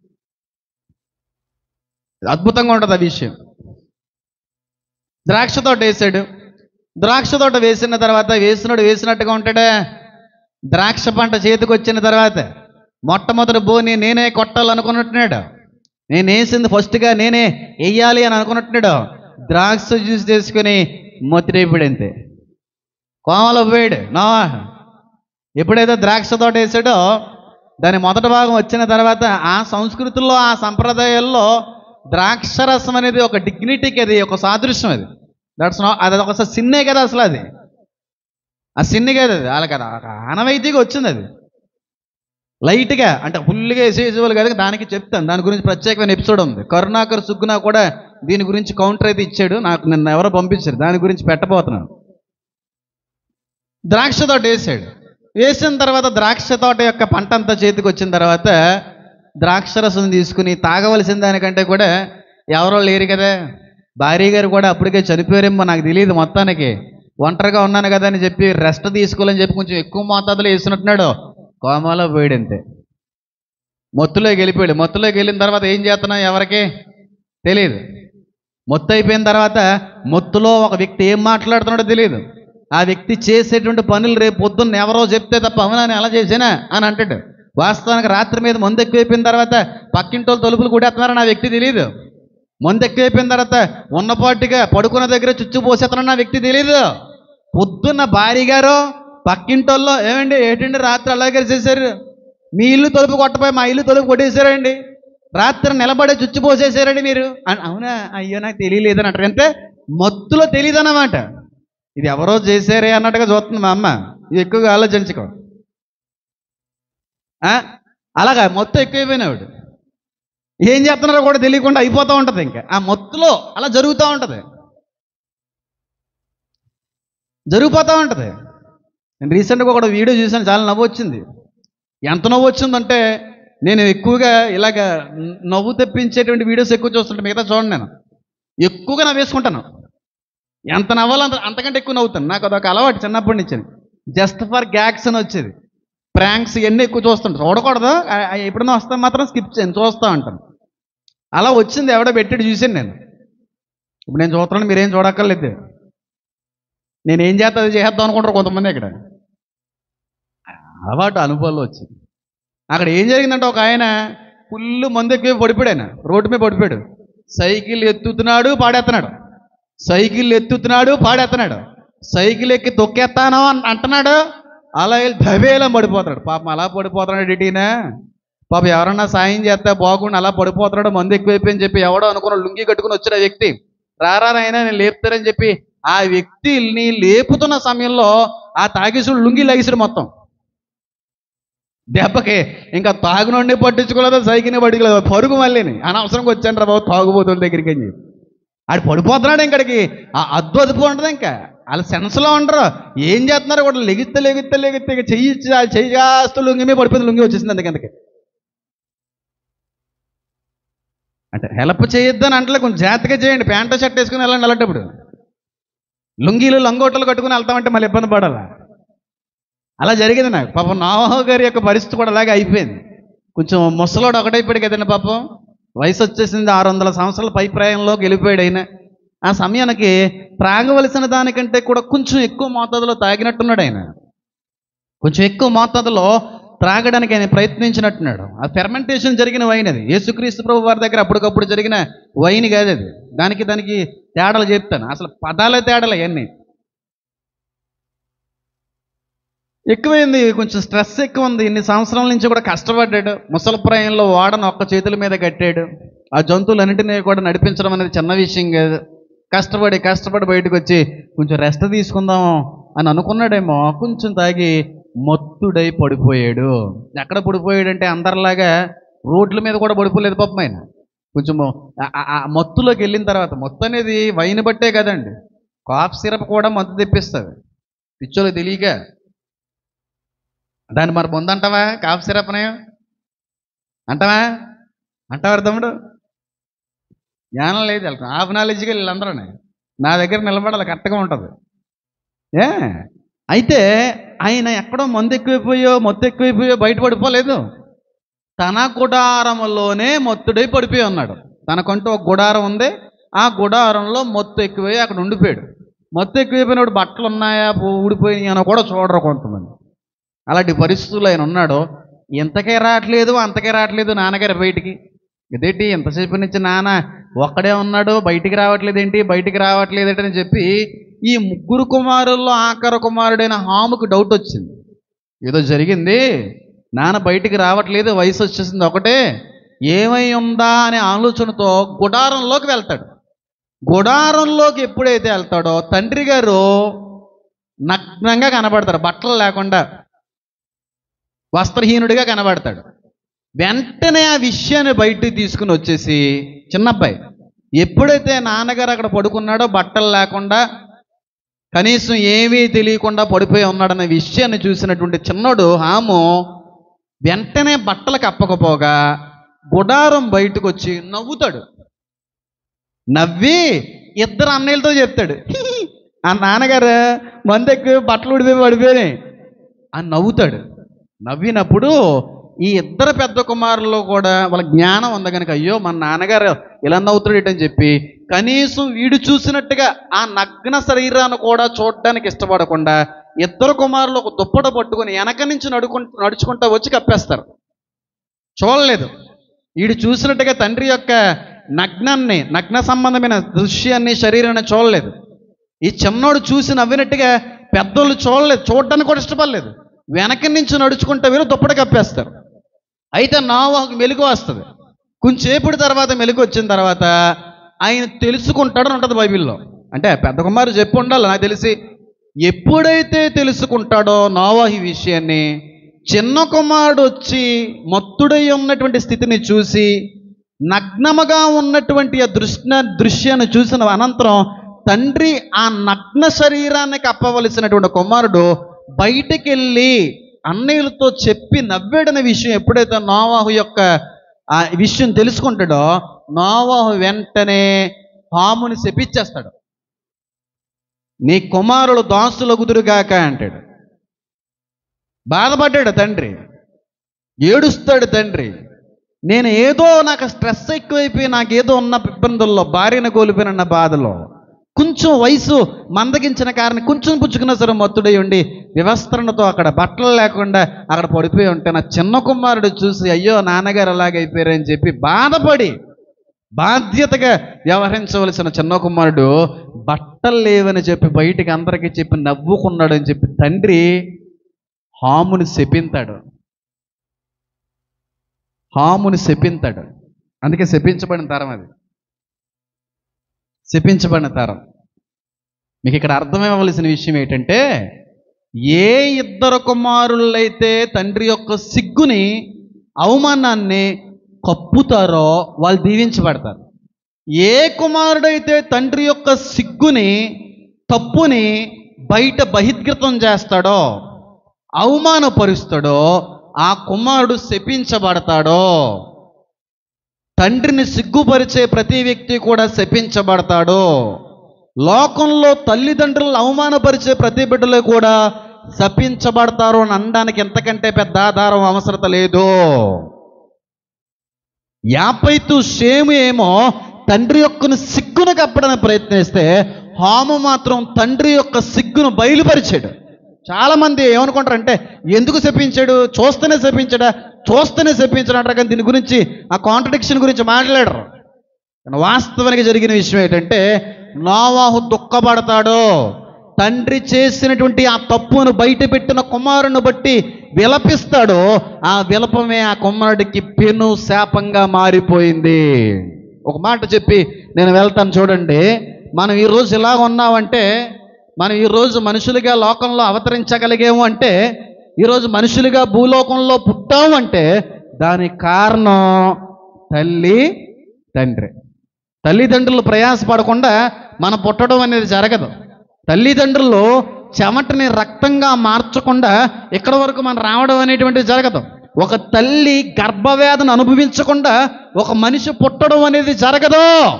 అద్భుతంగా ఉంటుంది ఆ విషయం ద్రాక్ష తోట వేసాడు ద్రాక్ష తోట వేసిన తర్వాత వేసినాడు వేసినట్టుగా ఉంటాడే ద్రాక్ష పంట చేతికి వచ్చిన తర్వాత మొట్టమొదటి బోని నేనే కొట్టాలనుకున్నట్టున్నాడు నేను వేసింది ఫస్ట్గా నేనే వెయ్యాలి అని అనుకున్నట్టున్నాడు ద్రాక్ష జ్యూస్ చేసుకుని మొత్తిరేపుడు అంతే కోమలో పోయాడు నోవా ఎప్పుడైతే ద్రాక్ష తోట వేసాడో దాని మొదటి భాగం వచ్చిన తర్వాత ఆ సంస్కృతుల్లో ఆ సంప్రదాయాల్లో ద్రాక్షరసం అనేది ఒక డిగ్నిటీకి అది ఒక సాదృశ్యం అది దట్స్ నో అది ఒక సిన్నే కదా అసలు అది ఆ సిన్ని కదా అది వాళ్ళకి అది ఒక ఆనవాయితీగా వచ్చింది అది లైట్గా అంటే ఫుల్గా వేసేసేవాళ్ళు కదా దానికి చెప్తాను దాని గురించి ప్రత్యేకమైన ఎపిసోడ్ ఉంది కరుణాకర్ సుగ్గున కూడా దీని గురించి కౌంటర్ అయితే ఇచ్చాడు నాకు నిన్న ఎవరో పంపించారు దాని గురించి పెట్టబోతున్నాను ద్రాక్ష తోట వేసాడు వేసిన తర్వాత ద్రాక్ష తోట యొక్క పంట అంతా చేతికి వచ్చిన తర్వాత ద్రాక్షరసం తీసుకుని తాగవలసిన దానికంటే కూడా ఎవరో లేరు కదా భార్య గారు కూడా అప్పటికే చనిపోయారేమో నాకు తెలియదు మొత్తానికి ఒంటరిగా ఉన్నాను కదా అని చెప్పి రెస్ట్ తీసుకోవాలని చెప్పి కొంచెం ఎక్కువ మోతాదులో వేసినట్టున్నాడు కోమాలో పోయాడు అంతే మొత్తులోకి వెళ్ళిపోయాడు మొత్తులోకి వెళ్ళిన తర్వాత ఏం చేస్తున్నాం ఎవరికి తెలియదు మొత్తు అయిపోయిన తర్వాత మొత్తులో ఒక వ్యక్తి ఏం మాట్లాడుతున్నాడో తెలియదు ఆ వ్యక్తి చేసేటువంటి పనులు రేపు పొద్దున్న ఎవరో చెప్తే తప్ప అవునా నేను అలా చేసానా అని అంటాడు వాస్తవానికి రాత్రి మీద మందు ఎక్కువైపోయిన తర్వాత పక్కింటి వాళ్ళు తలుపులు కూడేస్తున్నారని ఆ వ్యక్తి తెలియదు మందు ఎక్కువైపోయిన తర్వాత ఉన్నపాటుగా పడుకున్న దగ్గర చుచ్చు పోసేస్తున్నాను ఆ వ్యక్తి తెలియదు పొద్దున్న భార్య గారు పక్కింటోళ్ళు ఏమండి ఏంటండి రాత్రి అలాగే చేశారు మీ ఇల్లు తలుపు కొట్టపోయి మా ఇల్లు తలుపు కొట్టేశారండి రాత్రి నిలబడే చుచ్చు పోసేసారండి మీరు అన్- అవునా అయ్యో నాకు తెలియలేదని అంటారు అంటే మత్తులో తెలియదు అన్నమాట ఇది ఎవరో చేశారే అన్నట్టుగా చూస్తుంది మా అమ్మ ఇది ఎక్కువగా ఆలోచించుకో ఆ? అలాగా మొత్తం ఎక్కువైపోయినాడు ఏం చేస్తున్నారో కూడా తెలియకుండా అయిపోతూ ఉంటుంది ఇంకా ఆ మొత్తులో అలా జరుగుతూ ఉంటుంది జరిగిపోతూ ఉంటుంది నేను రీసెంట్గా ఒక వీడియో చూసాను చాలా నవ్వు వచ్చింది ఎంత నవ్వు వచ్చిందంటే నేను ఎక్కువగా ఇలాగ నవ్వు తెప్పించేటువంటి వీడియోస్ ఎక్కువ చూస్తుంటే మిగతా చూడండి నేను ఎక్కువగా నవ్వేసుకుంటాను ఎంత నవ్వాలో అంత అంతకంటే ఎక్కువ నవ్వుతాను నాకు అదొక అలవాటు చిన్నప్పటి నుంచి జస్ట్ ఫర్ గ్యాగ్స్ అని వచ్చేది ప్రాంక్స్ ఇవన్నీ ఎక్కువ చూస్తుంటాను చూడకూడదు ఆ- ఆ ఎప్పుడైనా వస్తే మాత్రం స్కిప్ చేయను చూస్తూ ఉంటాను అలా వచ్చింది ఎవడో పెట్టాడు చూసాను నేను ఇప్పుడు నేను చూస్తున్నాను మీరేం చూడక్కర్లేదు నేను ఏం చేస్తా అది చేద్దాం అనుకుంటారు కొంతమంది ఇక్కడ అలవాటు అనుభవాలు వచ్చింది అక్కడ ఏం జరిగిందంటే ఒక ఆయన ఫుల్ మంది ఎక్కువ పడిపోయాడు ఆయన రోడ్డు మీద పడిపోయాడు సైకిల్ ఎత్తుతున్నాడు పాడేస్తున్నాడు సైకిల్ ఎత్తుతున్నాడు పాడేస్తున్నాడు సైకిల్ ఎక్కి తొక్కేస్తాను అని అంటున్నాడు అలా వెళ్ళి ధవేలం పడిపోతాడు పాపం అలా పడిపోతున్నాడు ఇటీనా పాపం ఎవరన్నా సాయం చేస్తే బాగుండి అలా పడిపోతున్నాడు మందు ఎక్కువైపోయి చెప్పి ఎవడో అనుకున్న లుంగి కట్టుకుని వచ్చిన వ్యక్తి రారా అయినా నేను లేపుతారని చెప్పి ఆ వ్యక్తిని లేపుతున్న సమయంలో ఆ తాగేసుడు లుంగి లాగేసాడు మొత్తం దెబ్బకి ఇంకా తాగునోడిని పట్టించుకోలేదు సైకిల్ని పట్టుకోలేదు పరుగు మళ్ళీని అనవసరంగా వచ్చాను రా బాబు తాగుబోతుల దగ్గరికి అని చెప్పి ఆడు పడిపోతున్నాడు ఇంకడికి ఆ అద్దు అదుపు ఉంటుంది ఇంకా వాళ్ళ సెన్స్లో ఉండరు ఏం చేస్తున్నారు కూడా లెగిస్తే లెగిస్తే లెగిస్తే ఇక చెయ్యి ఇచ్చి- ఆ చెయ్యి కాస్త లుంగి మీద పడిపోయింది లుంగి వచ్చేసింది అందుకందుకే అంటే హెల్ప్ చేయొద్దని అంటే కొంచెం జాగ్రత్తగా చేయండి ప్యాంటు షర్ట్ వేసుకుని వెళ్ళండి వెళ్ళేటప్పుడు లుంగీలు లంగోటలు కట్టుకుని వెళ్తామంటే మళ్ళీ ఇబ్బంది పడాలా అలా జరిగింది నాకు పాపం నావహ గారి యొక్క పరిస్థితి కూడా అలాగే అయిపోయింది కొంచెం ముసలోడు ఒకటైపోయాడు కదండి పాపం వయసు వచ్చేసింది ఆరు వందల సంవత్సరాల పై ప్రాయంలోకి వెళ్ళిపోయాడు ఆయన ఆ సమయానికి త్రాగవలసిన దానికంటే కూడా కొంచెం ఎక్కువ మోతాదులో తాగినట్టున్నాడు ఆయన కొంచెం ఎక్కువ మోతాదులో త్రాగడానికి ఆయన ప్రయత్నించినట్టున్నాడు ఆ ఫెర్మెంటేషన్ జరిగిన వైన్ అది యేసుక్రీస్తు ప్రభు వారి దగ్గర అప్పటికప్పుడు జరిగిన వైన్ కాదు అది దానికి దానికి తేడాలు చెప్తాను అసలు పదాలే తేడాలు అవన్నీ ఎక్కువైంది కొంచెం స్ట్రెస్ ఎక్కువ ఉంది ఇన్ని సంవత్సరాల నుంచి కూడా కష్టపడ్డాడు ముసలి ప్రాయంలో వాడను ఒక్క చేతుల మీద కట్టాడు ఆ జంతువులన్నింటినీ కూడా నడిపించడం అనేది చిన్న విషయం కాదు కష్టపడి కష్టపడి బయటకు వచ్చి కొంచెం రెస్ట్ తీసుకుందాం అని అనుకున్నాడేమో కొంచెం తాగి మత్తుడై పడిపోయాడు ఎక్కడ పడిపోయాడంటే అందరిలాగా రోడ్ల మీద కూడా పడిపోలేదు పాపం ఆయన కొంచెం ఆ- ఆ- ఆ మత్తులోకి వెళ్ళిన తర్వాత మత్తు అనేది వైన్ బట్టే కదండి కాఫ్ సిరప్ కూడా మత్తు తెప్పిస్తుంది పిచ్చోళ్ళు తెలియక దాన్ని మరి ముందంటావా కాఫ్ సిరప్నే అంటావా అంటావారు తమ్ముడు జ్ఞానం లేదు వాళ్ళకి హాఫ్ నాలెడ్జ్గా వీళ్ళందరూ నా దగ్గర నిలబడాలి కరెక్ట్గా ఉంటుంది ఏ అయితే ఆయన ఎక్కడో మందు ఎక్కువైపోయో మొత్తు ఎక్కువైపోయో బయట పడిపోలేదు తన గుడారంలోనే మొత్తుడై పడిపోయి ఉన్నాడు తనకంటూ ఒక గుడారం ఉంది ఆ గుడారంలో మొత్తు ఎక్కువై అక్కడ ఉండిపోయాడు మొత్తు ఎక్కువైపోయినప్పుడు బట్టలు ఉన్నాయా పో- ఊడిపోయినాయి అని కూడా చూడరు కొంతమంది అలాంటి పరిస్థితుల్లో ఆయన ఉన్నాడు ఇంతకే రావట్లేదు అంతకే రావట్లేదు నాన్నగారు బయటికి ఇదేంటి ఎంతసేపు నుంచి నాన్న ఒక్కడే ఉన్నాడు బయటికి రావట్లేదు ఏంటి బయటికి రావట్లేదు ఏంటి అని చెప్పి ఈ ముగ్గురు కుమారుల్లో ఆఖరి కుమారుడైన హాముకు డౌట్ వచ్చింది ఏదో జరిగింది నాన్న బయటికి రావట్లేదు వయసు వచ్చేసింది ఒకటే ఏమై ఉందా అనే ఆలోచనతో గుడారంలోకి వెళ్తాడు గుడారంలోకి ఎప్పుడైతే వెళ్తాడో తండ్రి గారు నగ్నంగా కనబడతారు బట్టలు లేకుండా వస్త్రహీనుడిగా కనబడతాడు వెంటనే ఆ విషయాన్ని బయటికి తీసుకుని వచ్చేసి చిన్నబ్బాయి ఎప్పుడైతే నాన్నగారు అక్కడ పడుకున్నాడో బట్టలు లేకుండా కనీసం ఏమీ తెలియకుండా పడిపోయి ఉన్నాడన్న విషయాన్ని చూసినటువంటి చిన్నోడు హాము వెంటనే బట్టలు కప్పకపోగా గుడారం బయటకు వచ్చి నవ్వుతాడు నవ్వి ఇద్దరు అన్నయ్యలతో చెప్తాడు "హిహి, ఆ నాన్నగారు మంది ఎక్కువ బట్టలు ఉడిపోయి పడిపోయినాయి అని నవ్వుతాడు నవ్వినప్పుడు ఈ ఇద్దరు పెద్ద కుమారులు కూడా వాళ్ళ జ్ఞానం ఉంది కనుక అయ్యో మన నాన్నగారు ఇలా నవ్వుతాడు అని చెప్పి కనీసం వీడు చూసినట్టుగా ఆ నగ్న శరీరాన్ని కూడా చూడడానికి ఇష్టపడకుండా ఇద్దరు కుమారులు ఒక దుప్పట పట్టుకొని వెనక నుంచి నడుకు నడుచుకుంటా వచ్చి కప్పేస్తారు చూడలేదు వీడు చూసినట్టుగా తండ్రి యొక్క నగ్నాన్ని నగ్న సంబంధమైన దృశ్యాన్ని శరీరాన్ని చూడలేదు ఈ చిన్నోడు చూసి నవ్వినట్టుగా పెద్దోళ్ళు చూడలేదు చూడడానికి కూడా ఇష్టపడలేదు వెనక నుంచి నడుచుకుంటే వీళ్ళు దుప్పటి కప్పేస్తారు అయితే నావాకు మెలుగు వస్తుంది కొంచెంసేపటి తర్వాత మెలుగు వచ్చిన తర్వాత ఆయన తెలుసుకుంటాడని ఉంటుంది బైబిల్లో అంటే పెద్ద కుమారు చెప్పి ఉండాలి నాకు తెలిసి ఎప్పుడైతే తెలుసుకుంటాడో నోవాహు ఈ విషయాన్ని చిన్న కుమారుడు వచ్చి మత్తుడై ఉన్నటువంటి స్థితిని చూసి నగ్నముగా ఉన్నటువంటి ఆ దృశ్న దృశ్యాన్ని చూసిన అనంతరం తండ్రి ఆ నగ్న శరీరాన్ని కప్పవలసినటువంటి కుమారుడు బయటికి వెళ్ళి అన్నయ్యలతో చెప్పి నవ్వాడనే విషయం ఎప్పుడైతే నోవాహు యొక్క ఆ విషయం తెలుసుకుంటాడో నోవాహు వెంటనే పాముని శపిచ్చేస్తాడు నీ కుమారులు దాసులగుదురుగాక అంటాడు బాధపడ్డాడు తండ్రి ఏడుస్తాడు తండ్రి నేను ఏదో నాకు స్ట్రెస్ ఎక్కువైపోయి నాకేదో ఉన్న ఇబ్బందుల్లో భార్యను కోల్పోయిన బాధలో కొంచెం వయసు మందగించిన కారణం కొంచెం పుచ్చుకున్నా సరే మత్తుడై ఉండి వివస్త్రణతో అక్కడ బట్టలు లేకుండా అక్కడ పడిపోయి ఉంటే నా చిన్న కుమారుడు చూసి అయ్యో నాన్నగారు అలాగైపోయారని చెప్పి బాధపడి బాధ్యతగా వ్యవహరించవలసిన చిన్న కుమారుడు బట్టలు లేవని చెప్పి బయటికి అందరికీ చెప్పి నవ్వుకున్నాడని చెప్పి తండ్రి హాముని శపింతాడు హాముని శపింతాడు అందుకే శపించబడిన తరం అది శపించబడిన తరం మీకు ఇక్కడ అర్థమవలసిన విషయం ఏంటంటే ఏ ఇద్దరు కుమారులైతే తండ్రి యొక్క సిగ్గుని అవమానాన్ని కప్పుతారో వాళ్ళు దీవించబడతారు ఏ కుమారుడైతే తండ్రి యొక్క సిగ్గుని తప్పుని బయట బహిర్గతం చేస్తాడో అవమానపరుస్తాడో ఆ కుమారుడు శపించబడతాడో తండ్రిని సిగ్గుపరిచే ప్రతి వ్యక్తి కూడా శపించబడతాడు లోకంలో తల్లిదండ్రులను అవమానపరిచే ప్రతి బిడ్డలు కూడా శపించబడతారు అని అనడానికి ఎంతకంటే పెద్ద ఆధారం అవసరత లేదు యాపైతు షేము ఏమో తండ్రి యొక్కను సిగ్గును కప్పడానికి ప్రయత్నిస్తే హాము మాత్రం తండ్రి యొక్క సిగ్గును బయలుపరిచాడు చాలా మంది ఏమనుకుంటారంటే ఎందుకు శపించాడు చూస్తేనే శపించాడా చూస్తేనే శపించాడు అంటారు కానీ దీని గురించి ఆ కాంట్రడిక్షన్ గురించి మాట్లాడరు కానీ వాస్తవానికి జరిగిన విషయం ఏంటంటే నోవాహు దుఃఖపడతాడు తండ్రి చేసినటువంటి ఆ తప్పును బయట పెట్టిన కుమారుని బట్టి విలపిస్తాడు ఆ విలపమే ఆ కుమారుడికి పెను శాపంగా మారిపోయింది ఒక మాట చెప్పి నేను వెళ్తాను చూడండి మనం ఈరోజు ఇలా ఉన్నామంటే మనం ఈరోజు మనుషులుగా లోకంలో అవతరించగలిగాము అంటే ఈరోజు మనుషులుగా భూలోకంలో పుట్టాము అంటే దానికి కారణం తల్లి తండ్రి తల్లిదండ్రులు ప్రయాసపడకుండా మన పుట్టడం అనేది జరగదు తల్లిదండ్రులు చెమటని రక్తంగా మార్చకుండా ఇక్కడ వరకు మనం రావడం అనేటువంటిది జరగదు ఒక తల్లి గర్భవేదన అనుభవించకుండా ఒక మనిషి పుట్టడం అనేది జరగదు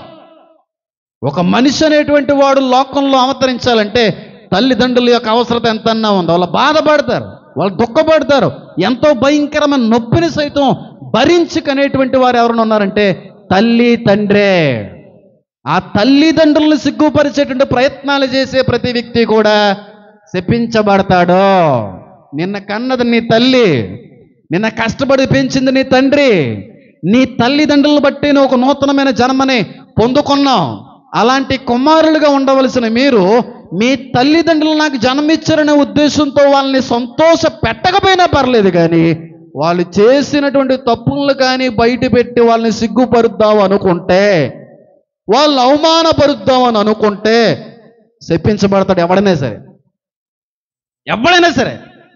ఒక మనిషి అనేటువంటి వాడు లోకంలో అవతరించాలంటే తల్లిదండ్రుల యొక్క అవసరత ఎంతన్నా ఉందో వాళ్ళు బాధపడతారు వాళ్ళు దుఃఖపడతారు ఎంతో భయంకరమైన నొప్పిని సైతం భరించుకనేటువంటి వారు ఎవరైనా ఉన్నారంటే తల్లి తండ్రే ఆ తల్లిదండ్రులను సిగ్గుపరిచేటువంటి ప్రయత్నాలు చేసే ప్రతి వ్యక్తి కూడా శపించబడతాడు నిన్న కన్నది నీ తల్లి నిన్న కష్టపడి పెంచింది నీ తండ్రి నీ తల్లిదండ్రులను బట్టి నువ్వు ఒక నూతనమైన జన్మని పొందుకున్నావు అలాంటి కుమారులుగా ఉండవలసిన మీరు మీ తల్లిదండ్రులు నాకు జన్మిచ్చారనే ఉద్దేశంతో వాళ్ళని సంతోష పెట్టకపోయినా పర్లేదు కానీ వాళ్ళు చేసినటువంటి తప్పులను కానీ బయట పెట్టి వాళ్ళని సిగ్గుపరుద్దాం అనుకుంటే వాళ్ళు అవమానపరుద్దామని అనుకుంటే శపించబడతాడు ఎవడైనా సరే ఎవడైనా సరే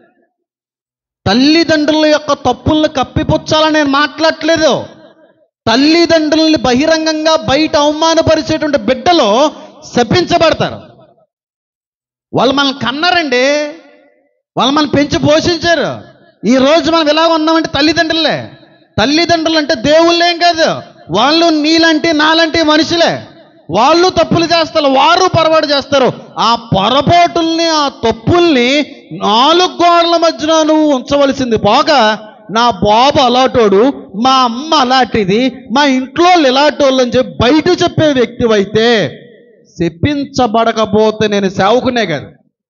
తల్లిదండ్రుల యొక్క తప్పులను కప్పిపుచ్చాలని నేను మాట్లాడట్లేదు తల్లిదండ్రుల్ని బహిరంగంగా బయట అవమానపరిచేటువంటి బిడ్డలు శపించబడతారు వాళ్ళు మనల్ని కన్నారండి వాళ్ళు మనం పెంచి పోషించారు ఈ రోజు మనం ఇలా ఉన్నామంటే తల్లిదండ్రులే తల్లిదండ్రులు అంటే దేవుళ్ళేం కాదు వాళ్ళు నీలాంటి నాలాంటి మనుషులే వాళ్ళు తప్పులు చేస్తారు వారు పొరపాటు చేస్తారు ఆ పొరపాటుల్ని ఆ తప్పుల్ని నాలుగు గోడల మధ్యన నువ్వు ఉంచవలసింది పోగా నా బాబు అలాటోడు మా అమ్మ అలాంటిది మా ఇంట్లో వాళ్ళు ఇలాంటోళ్ళు అని చెప్పి బయట చెప్పే వ్యక్తివైతే శపించబడకపోతే నేను సేవకునే కాదు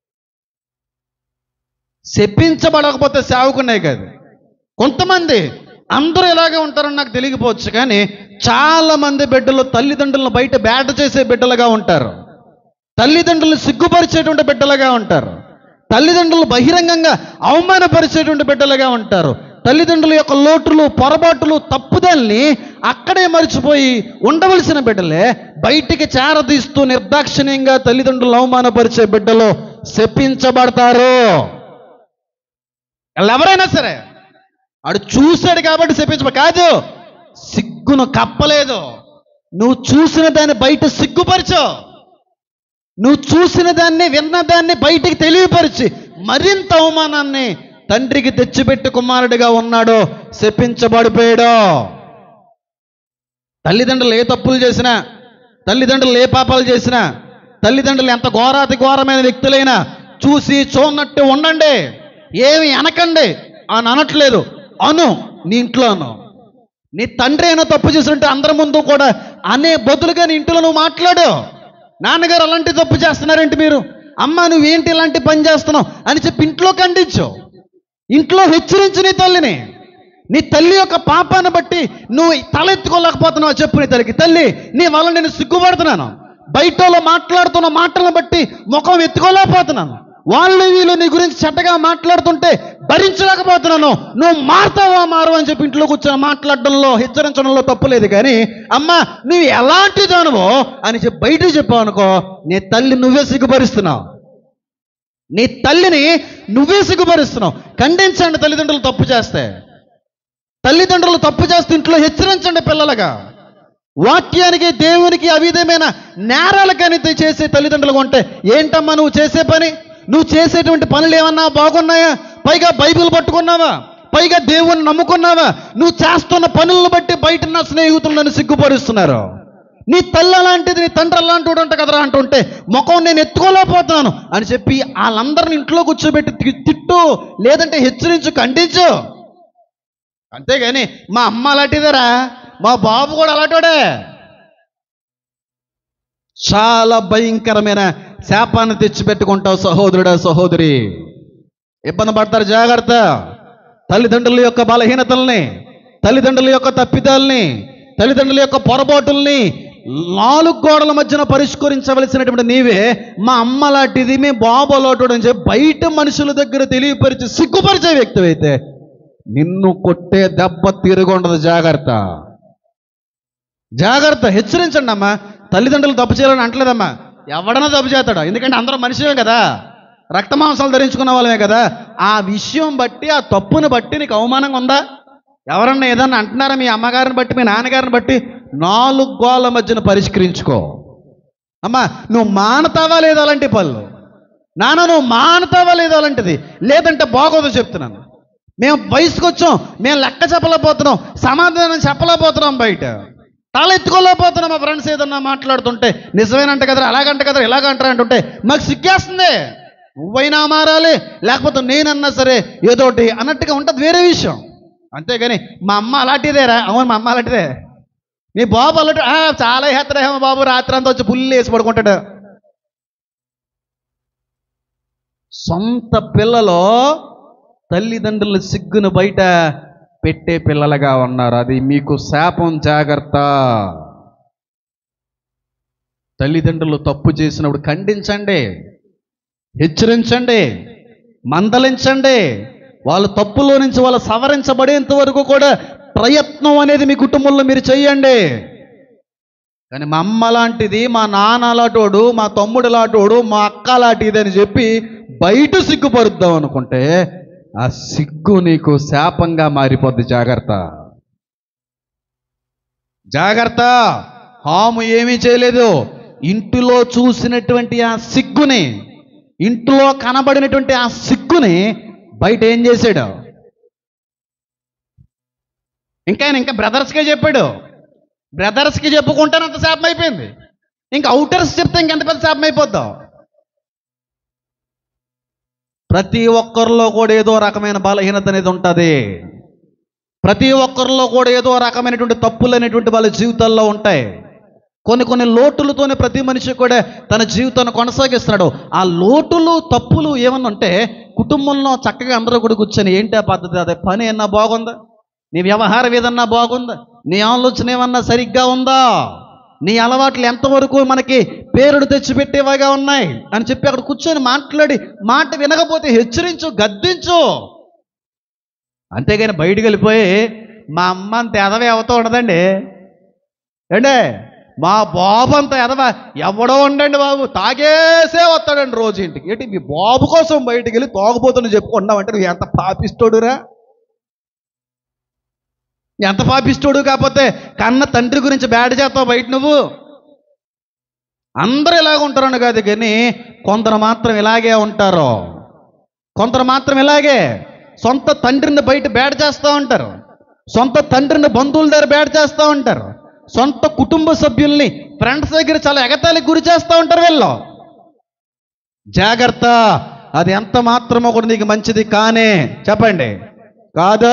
శపించబడకపోతే సేవకునే కాదు కొంతమంది అందరూ ఇలాగే ఉంటారని నాకు తెలియకపోవచ్చు కానీ చాలా మంది బిడ్డలు తల్లిదండ్రులను బయట బేట చేసే బిడ్డలుగా ఉంటారు తల్లిదండ్రులను సిగ్గుపరిచేటువంటి బిడ్డలుగా ఉంటారు తల్లిదండ్రులు బహిరంగంగా అవమానపరిచేటువంటి బిడ్డలుగా ఉంటారు తల్లిదండ్రుల యొక్క లోటులు పొరపాటులు తప్పుదల్ని అక్కడే మర్చిపోయి ఉండవలసిన బిడ్డలే బయటికి చేరదీస్తూ నిర్దాక్షిణ్యంగా తల్లిదండ్రులు అవమానపరిచే బిడ్డలు శపించబడతారు వాళ్ళు ఎవరైనా సరే ఆడు చూశాడు కాబట్టి శపించబ కాదు సిగ్గును కప్పలేదు నువ్వు చూసిన దాన్ని బయట సిగ్గుపరచు నువ్వు చూసిన దాన్ని విన్న దాన్ని బయటికి తెలియపరిచి మరింత అవమానాన్ని తండ్రికి తెచ్చిపెట్టి కుమారుడిగా ఉన్నాడో శపించబడిపోయాడో తల్లిదండ్రులు ఏ తప్పులు చేసినా తల్లిదండ్రులు ఏ పాపాలు చేసినా తల్లిదండ్రులు ఎంత ఘోరాతి ఘోరమైన వ్యక్తులైనా చూసి చూడనట్టు ఉండండి ఏమి అనకండి అని అనట్లేదు అను నీ ఇంట్లో అను నీ తండ్రి అయినా తప్పు చేసినట్టు అందరి ముందు కూడా అనే బదులుగా నీ ఇంట్లో నువ్వు మాట్లాడు నాన్నగారు అలాంటి తప్పు చేస్తున్నారేంటి మీరు అమ్మ నువ్వేంటి ఇలాంటి పని చేస్తున్నావు అని చెప్పి ఇంట్లో ఖండించు ఇంట్లో హెచ్చరించు నీ తల్లిని నీ తల్లి యొక్క పాపాన్ని బట్టి నువ్వు తలెత్తుకోలేకపోతున్నావు చెప్పు నీ తల్లికి తల్లి నీ వల్ల నేను సిగ్గుపడుతున్నాను బయటలో మాట్లాడుతున్న మాటలను బట్టి ముఖం ఎత్తుకోలేకపోతున్నాను వాళ్ళు వీళ్ళు నీ గురించి చెడ్డగా మాట్లాడుతుంటే భరించలేకపోతున్నాను నువ్వు మారుతావా మారు అని చెప్పి ఇంట్లో కూర్చొని మాట్లాడడంలో హెచ్చరించడంలో తప్పులేదు కానీ అమ్మ నువ్వు ఎలాంటి దానువో అని చెప్పి బయట చెప్పావు అనుకో నీ తల్లి నువ్వే సిగ్గుపరుస్తున్నావు నీ తల్లిని నువ్వే సిగ్గుపరుస్తున్నావు ఖండించండి తల్లిదండ్రులు తప్పు చేస్తే తల్లిదండ్రులు తప్పు చేస్తే ఇంట్లో హెచ్చరించండి పిల్లలుగా వాక్యానికి దేవునికి అవిధమైన నేరాలకని చేసే తల్లిదండ్రులు ఉంటే ఏంటమ్మా నువ్వు చేసే పని నువ్వు చేసేటువంటి పనులు ఏమన్నా బాగున్నాయా పైగా బైబిల్ పట్టుకున్నావా పైగా దేవుని నమ్ముకున్నావా నువ్వు చేస్తున్న పనులను బట్టి బయట నా స్నేహితులు నన్ను సిగ్గుపరుస్తున్నారు నీ తల్లి అలాంటిది నీ తండ్రి అలాంటి అంట కదరా అంటుంటే ముఖం నేను ఎత్తుకోలేకపోతున్నాను అని చెప్పి వాళ్ళందరిని ఇంట్లో కూర్చోబెట్టి తి- తిట్టు లేదంటే హెచ్చరించు ఖండించు అంతేగాని మా అమ్మ అలాంటిదేరా మా బాబు కూడా అలాంటివాడే చాలా భయంకరమైన శాపాన్ని తెచ్చిపెట్టుకుంటావు సహోదరుడా సహోదరి ఇబ్బంది పడతారు జాగ్రత్త తల్లిదండ్రుల యొక్క బలహీనతల్ని తల్లిదండ్రుల యొక్క తప్పిదాల్ని తల్లిదండ్రుల యొక్క పొరపాటుల్ని నాలుగు గోడల మధ్యన పరిష్కరించవలసినటువంటి నీవే మా అమ్మ లాంటిది మీ బాబు అలాంటి అని చెప్పి బయట మనుషుల దగ్గర తెలియపరిచి సిగ్గుపరిచే వ్యక్తి అయితే నిన్ను కొట్టే దెబ్బ తిరుగుండదు జాగ్రత్త జాగ్రత్త హెచ్చరించండి అమ్మా తల్లిదండ్రులు తప్పు చేయాలని అంటలేదమ్మా ఎవడన్నా తప్పు చేస్తాడు ఎందుకంటే అందరూ మనిషివే కదా రక్త మాంసాలు ధరించుకున్న వాళ్ళమే కదా ఆ విషయం బట్టి ఆ తప్పుని బట్టి నీకు అవమానంగా ఉందా ఎవరన్నా ఏదన్నా అంటున్నారా మీ అమ్మగారిని బట్టి మీ నాన్నగారిని బట్టి నాలుగు గోళ్ళ మధ్యన పరిష్కరించుకో అమ్మా నువ్వు మానతావా లేదా అలాంటి పనులు నాన్న నువ్వు మానతావా లేదా అలాంటిది లేదంటే బాగోదు చెప్తున్నాను మేము వయసుకు వచ్చాం మేము లెక్క చెప్పలేకపోతున్నాం సమాధానం చెప్పలేకపోతున్నాం బయట తల ఎత్తుకోలేకపోతున్నాం మా ఫ్రెండ్స్ ఏదన్నా మాట్లాడుతుంటే నిజమేనంట కదరా అలాగంట కదరా ఇలాగంటారా అంటుంటే మాకు సిగ్గేస్తుంది నువ్వైనా మారాలి లేకపోతే నేనన్నా సరే ఏదోటి అన్నట్టుగా ఉంటుంది వేరే విషయం అంతేగాని మా అమ్మ అలాంటిదేరా అవును మా అమ్మ అలాంటిదే నీ బాబు అలాంటి "ఆ, చాలా హెత్తరేమో బాబు రాత్రి అంతా వచ్చి పుల్లు వేసి పడుకుంటాడు సొంత పిల్లలో తల్లిదండ్రుల సిగ్గును బయట పెట్టే పిల్లలుగా ఉన్నారు అది మీకు శాపం జాగ్రత్త తల్లిదండ్రులు తప్పు చేసినప్పుడు ఖండించండి హెచ్చరించండి మందలించండి వాళ్ళ తప్పులో నుంచి వాళ్ళు సవరించబడేంత వరకు కూడా ప్రయత్నం అనేది మీ కుటుంబంలో మీరు చెయ్యండి కానీ మా అమ్మ లాంటిది మా నాన్న లాంటోడు మా తమ్ముడు లాంటోడు మా అక్క లాంటిది అని చెప్పి బయట సిగ్గుపరుద్దాం అనుకుంటే ఆ సిగ్గు నీకు శాపంగా మారిపోద్ది జాగ్రత్త జాగ్రత్త హాము ఏమీ చేయలేదు ఇంటిలో చూసినటువంటి ఆ సిగ్గుని ఇంట్లో కనబడినటువంటి ఆ సిగ్గుని బయట ఏం చేశాడు ఇంకా ఆయన ఇంకా బ్రదర్స్కే చెప్పాడు బ్రదర్స్కి చెప్పుకుంటాను అంత శాపం అయిపోయింది ఇంకా అవుటర్స్ చెప్తే ఇంకెంత పెద్ద శాపం అయిపోద్దాం ప్రతి ఒక్కరిలో కూడా ఏదో రకమైన బలహీనత అనేది ఉంటుంది ప్రతి ఒక్కరిలో కూడా ఏదో రకమైనటువంటి తప్పులు అనేటువంటి వాళ్ళ జీవితాల్లో ఉంటాయి కొన్ని కొన్ని లోటులతోనే ప్రతి మనిషి కూడా తన జీవితాన్ని కొనసాగిస్తున్నాడు ఆ లోటులు తప్పులు ఏమన్నా ఉంటే కుటుంబంలో చక్కగా అందరూ కూడా కూర్చొని ఏంటి ఆ పద్ధతి అదే పని ఏమన్నా బాగుందా నీ వ్యవహారం ఏదన్నా బాగుందా నీ ఆలోచన ఏమన్నా సరిగ్గా ఉందా నీ అలవాట్లు ఎంతవరకు మనకి పేరుడు తెచ్చిపెట్టేవిగా ఉన్నాయి అని చెప్పి అక్కడ కూర్చొని మాట్లాడి మాట వినకపోతే హెచ్చరించు గద్దించు అంతేగాని బయటికి వెళ్ళిపోయి మా అమ్మ అంత ఎదవ అవుతూ ఉండదండి ఏండే మా బాబు అంత ఎదవ ఎవడో ఉండండి బాబు తాగేసే వస్తాడండి రోజు ఇంటికి ఏంటి మీ బాబు కోసం బయటికి వెళ్ళి తాగుపోతున్నా చెప్పుకున్నావంటే నువ్వు ఎంత పాపిస్తోడురా ఎంత పాపిస్తోడు కాకపోతే కన్న తండ్రి గురించి బ్యాడ్ చేస్తావు బయట నువ్వు అందరూ ఇలాగ ఉంటారని కాదు కానీ కొందరు మాత్రం ఇలాగే ఉంటారు కొందరు మాత్రం ఇలాగే సొంత తండ్రిని బయట బ్యాడ్ చేస్తూ ఉంటారు సొంత తండ్రిని బంధువుల దగ్గర బ్యాడ్ చేస్తూ ఉంటారు సొంత కుటుంబ సభ్యుల్ని ఫ్రెండ్స్ దగ్గర చాలా ఎగతాళికి గురి చేస్తూ ఉంటారు వీళ్ళు జాగ్రత్త అది ఎంత మాత్రమో కూడా నీకు మంచిది కానే చెప్పండి కాదు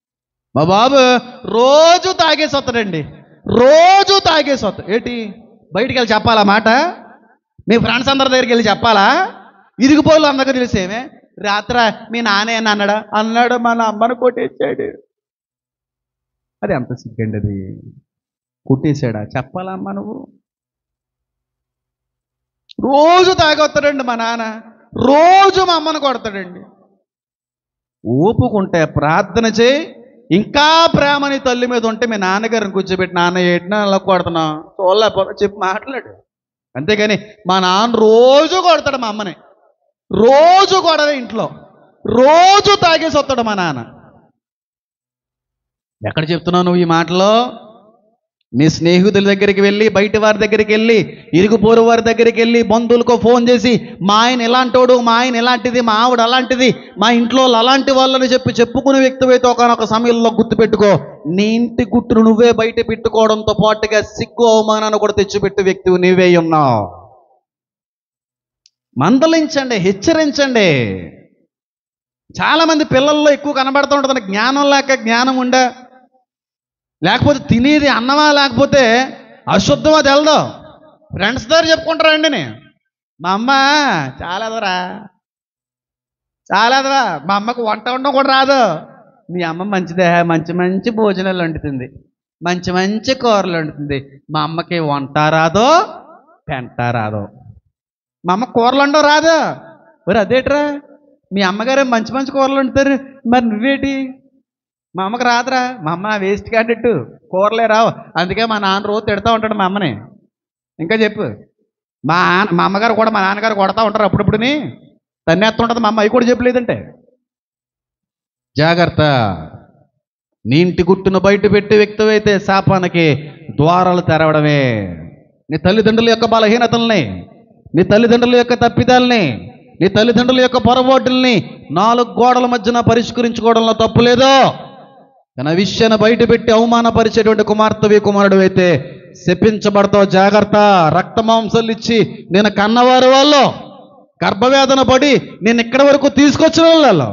మా బాబు రోజు తాగేసి వస్తాడండి రోజు తాగేసి వస్తాడు ఏంటి బయటికి వెళ్ళి చెప్పాలా మాట మీ ఫ్రెండ్స్ అందరి దగ్గరికి వెళ్ళి చెప్పాలా ఇరిగిపోలు అందరికీ తెలిసేమే రాత్ర మీ నాన్న ఏమన్నా అన్నాడా అన్నాడు మన అమ్మను కొట్టేసాడు అది ఎంత సిగ్గండి అది కొట్టేశాడా చెప్పాలా అమ్మ నువ్వు రోజు తాగొస్తాడండి మా నాన్న రోజు మా అమ్మను కొడతాడండి ఊపుకుంటే ప్రార్థన చేయి ఇంకా ప్రేమని తల్లి మీద ఉంటే మీ నాన్నగారిని కూర్చోబెట్టి నాన్న ఏటినా అలా కొడుతున్నావు చూడలేకపోతే చెప్పి మాట్లాడు అంతేగాని మా నాన్న రోజు కొడతాడు మా అమ్మని రోజు గొడవ ఇంట్లో రోజు తాగేసి వస్తాడు మా నాన్న ఎక్కడ చెప్తున్నావు నువ్వు ఈ మాటలో నీ స్నేహితుల దగ్గరికి వెళ్ళి బయట వారి దగ్గరికి వెళ్ళి ఇరుగు పొరుగు వారి దగ్గరికి వెళ్ళి బంధువులకు ఫోన్ చేసి మా ఆయన ఇలాంటోడు మా ఆయన ఇలాంటిది మా ఆవిడ అలాంటిది మా ఇంట్లో వాళ్ళు అలాంటి వాళ్ళని చెప్పి చెప్పుకునే వ్యక్తివైతే ఒకనొక సమయంలో గుర్తుపెట్టుకో నీ ఇంటి గుట్టును నువ్వే బయట పెట్టుకోవడంతో పాటుగా సిగ్గు అవమానాన్ని కూడా తెచ్చిపెట్టే వ్యక్తివి నీవే ఉన్నావు మందలించండి హెచ్చరించండి చాలామంది పిల్లల్లో ఎక్కువ కనబడుతూ ఉంటుంది జ్ఞానం లేక జ్ఞానం ఉండే లేకపోతే తినేది అన్నమా లేకపోతే అశుద్ధమా తెలదు ఫ్రెండ్స్ దగ్గర చెప్పుకుంటారండి నేను మా అమ్మ చాలా ఎదరా చాలా ఎదరా మా అమ్మకు వంట ఉండడం కూడా రాదు మీ అమ్మ మంచిదే మంచి మంచి భోజనాలు వండుతుంది మంచి మంచి కూరలు వండుతుంది మా అమ్మకి వంట రాదో పెంట రాదో మా అమ్మ కూరలు వండవు రాదు మరి అదేట్రా మీ అమ్మగారే మంచి మంచి కూరలు వండుతారు మరి నువ్వేటి మా అమ్మకి రాదురా మా అమ్మ వేస్ట్ క్యాండిడేట్ కూరలే రావు అందుకే మా నాన్న రోజు తిడతా ఉంటాడు మా అమ్మని ఇంకా చెప్పు మా ఆన- మా అమ్మగారు కూడా మా నాన్నగారు కొడతా ఉంటారు అప్పుడప్పుడుని తన్నేస్తూ ఉంటుంది మా అమ్మ అవి కూడా చెప్పలేదంటే జాగ్రత్త నీ ఇంటి గుట్టును బయట పెట్టే వ్యక్తివైతే శాపానికి ద్వారాలు తెరవడమే నీ తల్లిదండ్రుల యొక్క బలహీనతల్ని నీ తల్లిదండ్రుల యొక్క తప్పిదాల్ని నీ తల్లిదండ్రుల యొక్క పొరపాటుల్ని నాలుగు గోడల మధ్యన పరిష్కరించుకోవడంలో తప్పు లేదో తన విషయాన్ని బయట పెట్టి అవమానపరిచేటువంటి కుమార్తెవి కుమారుడు అయితే శపించబడతావు జాగ్రత్త రక్తమాంసాలు ఇచ్చి నేను కన్నవారు వాళ్ళు గర్భవేదన పడి నేను ఇక్కడి వరకు తీసుకొచ్చిన వాళ్ళు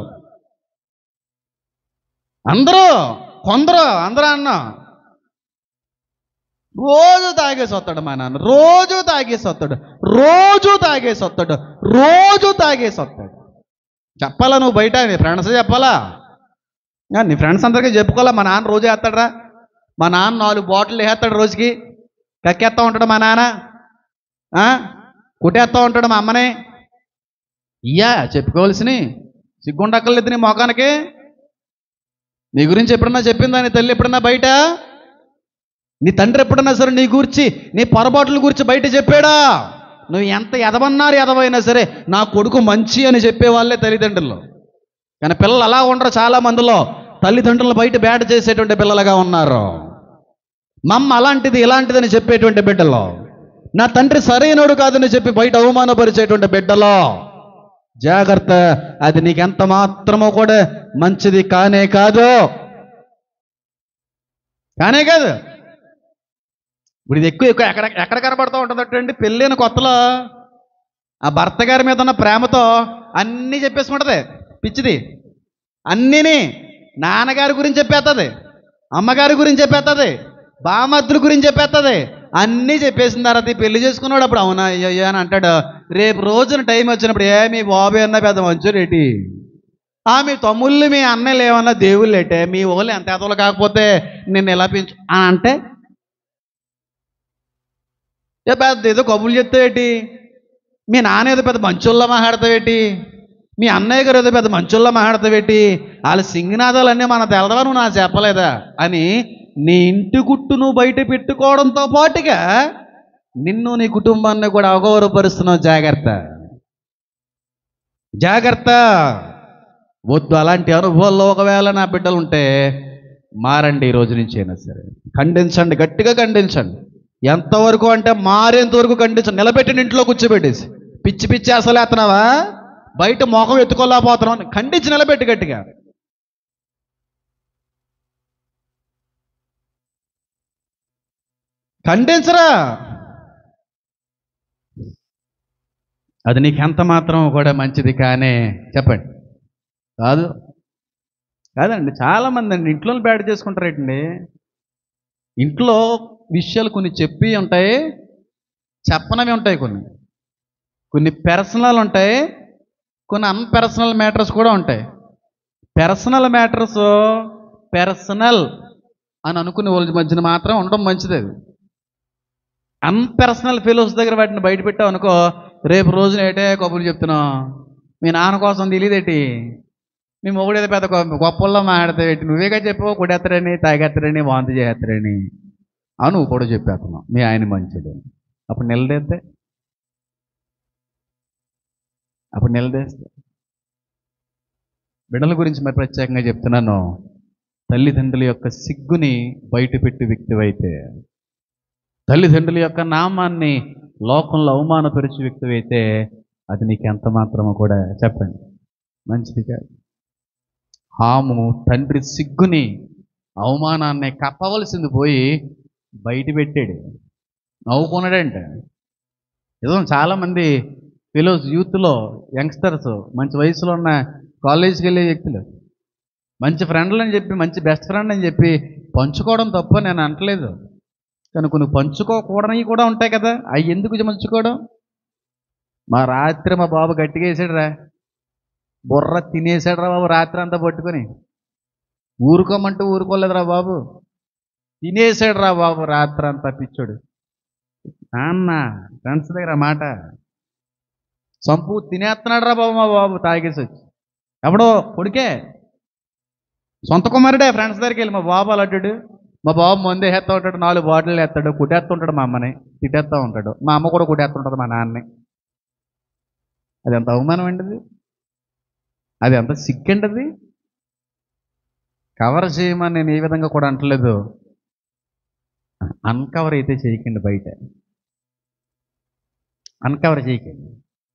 అందరూ కొందరు అందరూ అన్నా రోజు తాగేసి వస్తాడు మా నాన్న రోజు తాగేసి వస్తాడు రోజు తాగేసి వస్తాడు రోజు తాగేసి వస్తాడు చెప్పాలా నువ్వు బయట నీ ఫ్రెండ్స్ చెప్పాలా ఆ, నీ ఫ్రెండ్స్ అందరికీ చెప్పుకోవాలా మా నాన్న రోజు వేస్తాడరా మా నాన్న నాలుగు బాటిల్ వేస్తాడు రోజుకి కక్కేస్తా ఉంటాడు మా నాన్న ఆ? కుట్టేస్తా ఉంటాడు మా అమ్మని ఇయ్యా చెప్పుకోవాల్సిన సిగ్గుండక్కర్లేదు నీ మొఖానికి నీ గురించి ఎప్పుడన్నా చెప్పిందా నీ తల్లి ఎప్పుడన్నా బయట నీ తండ్రి ఎప్పుడన్నా సరే నీ గురించి నీ పొరపాట్ల గురించి బయట చెప్పాడా నువ్వు ఎంత ఎదవన్నారు ఎదవైనా సరే నా కొడుకు మంచి అని చెప్పే వాళ్ళే తల్లిదండ్రులు కానీ పిల్లలు అలా ఉండరు చాలా మందిలో తల్లిదండ్రులు బయట బేట చేసేటువంటి పిల్లలుగా ఉన్నారు మమ్మ అలాంటిది ఇలాంటిదని చెప్పేటువంటి బిడ్డలో నా తండ్రి సరైనడు కాదని చెప్పి బయట అవమానపరిచేటువంటి బిడ్డలో జాగ్రత్త అది నీకెంత మాత్రమో కూడా మంచిది కానే కాదు కానే కాదు ఇప్పుడు ఇది ఎక్కువ ఎక్కువ ఎక్కడ ఎక్కడ కనబడుతూ ఉంటుందటండి పెళ్ళైన కొత్తలో ఆ భర్త గారి మీద ఉన్న ప్రేమతో అన్నీ చెప్పేసుకుంటుంది పిచ్చిది అన్నీని నాన్నగారి గురించి చెప్పేస్తుంది అమ్మగారి గురించి చెప్పేస్తుంది బామద్దుల గురించి చెప్పేస్తుంది అన్నీ చెప్పేసిన తర్వాత ఈ పెళ్లి చేసుకున్నాడు అప్పుడు అవునా అయ్యో అయ్యో అని అంటాడు రేపు రోజున టైం వచ్చినప్పుడు ఏ మీ బాబు అన్న పెద్ద మంచోడేటి ఆ మీ తమ్ముళ్ళు మీ అన్నయ్యలు ఏమన్నా దేవుళ్ళు ఏటే మీ వాళ్ళు ఎంత ఎదవలు కాకపోతే నిన్ను ఎలా పెంచు అని అంటే ఏ పెద్ద ఏదో కబుర్లు చెప్తావేటి మీ నాన్న ఏదో పెద్ద మంచోళ్ళ మాట్లాడతావేటి మీ అన్నయ్య గారు ఏదో పెద్ద మంచోళ్ళ మాట్లాడతావేటి వాళ్ళ సింగనాదాలన్నీ మన తెలదవా నువ్వు నాకు చెప్పలేదా అని నీ ఇంటి గుట్టు నువ్వు బయట పెట్టుకోవడంతో పాటుగా నిన్ను నీ కుటుంబాన్ని కూడా అగౌరవపరుస్తున్నావు జాగ్రత్త జాగ్రత్త వద్దు అలాంటి అనుభవాల్లో ఒకవేళ నా బిడ్డలు ఉంటే మారండి ఈ రోజు నుంచి అయినా సరే ఖండించండి గట్టిగా ఖండించండి ఎంతవరకు అంటే మారేంత వరకు ఖండించండి నిలబెట్టిన ఇంట్లో కూర్చోబెట్టేసి పిచ్చి పిచ్చి అసలు ఎత్తనావా బయట మొఖం ఎత్తుకోలేకపోతున్నావు ఖండించి నిలబెట్టి గట్టిగా ఖండించరా అది నీకు ఎంత మాత్రం కూడా మంచిది కానే చెప్పండి కాదు కాదండి చాలామంది అండి ఇంట్లో బ్యాడ్ చేసుకుంటారేటండి ఇంట్లో విషయాలు కొన్ని చెప్పి ఉంటాయి చెప్పనవి ఉంటాయి కొన్ని కొన్ని పర్సనల్ ఉంటాయి కొన్ని అన్పర్సనల్ మ్యాటర్స్ కూడా ఉంటాయి పర్సనల్ మ్యాటర్స్ పర్సనల్ అని అనుకునే వాళ్ళ మధ్యన మాత్రం ఉండడం మంచిది అది అన్పర్సనల్ ఫీలోస్ దగ్గర వాటిని బయట పెట్టావు అనుకో రేపు రోజున ఏటే కబుర్లు చెప్తున్నావు మీ నాన్న కోసం తెలియదేటి మీ మొగుడు ఏదో పెద్ద గొప్ప- గొప్పల్లో మాట్లాడతావేటి నువ్వేగా చెప్పావు కొడేస్తాడని తాగేస్తాడని వాంతి చేస్తాడని అని నువ్వు కూడా చెప్పేస్తున్నావు మీ ఆయన మంచిది అప్పుడు నిలదీస్తే అప్పుడు నిలదీస్తే బిడ్డల గురించి మరి ప్రత్యేకంగా చెప్తున్నాను తల్లిదండ్రుల యొక్క సిగ్గుని బయటపెట్టి వ్యక్తివైతే తల్లిదండ్రుల యొక్క నామాన్ని లోకంలో అవమానపరిచే వ్యక్తివైతే అది నీకు ఎంత మాత్రమో కూడా చెప్పండి మంచిది కాదు హాము తండ్రి సిగ్గుని అవమానాన్ని కప్పవలసింది పోయి బయట పెట్టాడు నవ్వుకున్నాడంట నిజం చాలామంది పిలోస్ యూత్లో యంగ్స్టర్స్ మంచి వయసులో ఉన్న కాలేజీకి వెళ్ళే వ్యక్తులు మంచి ఫ్రెండ్లు అని చెప్పి మంచి బెస్ట్ ఫ్రెండ్ అని చెప్పి పంచుకోవడం తప్ప నేను అంటలేదు కానీ కొన్ని పంచుకోకూడనివి కూడా ఉంటాయి కదా అవి ఎందుకు పంచుకోవడం మా రాత్రి మా బాబు గట్టిగా వేసాడు రా బుర్ర తినేసాడు రా బాబు రాత్రి అంతా పట్టుకొని ఊరుకోమంటే ఊరుకోలేదురా బాబు తినేసాడు రా బాబు రాత్రి అంతా పిచ్చోడు నాన్న ఫ్రెండ్స్ దగ్గర ఆ మాట సంపు తినేస్తున్నాడు రా బాబు మా బాబు తాగేసి వచ్చి ఎవడో కొడుకే సొంత కుమారుడే ఫ్రెండ్స్ దగ్గరికి వెళ్ళి మా బాబు అలాంటాడు మా బాబు మందు వేస్తూ ఉంటాడు నాలుగు బాటిల్ వేస్తాడు కుట్టేస్తూ ఉంటాడు మా అమ్మని తిట్టేస్తూ ఉంటాడు మా అమ్మ కూడా కుట్టేస్తుంటుంది మా నాన్నని అది ఎంత అవమానం అండి అది అది ఎంత సిగ్గండి అది కవర్ చేయమని నేను ఏ విధంగా కూడా అంటలేదు అన్కవర్ అయితే చేయకండి బయట అన్కవర్ చేయకండి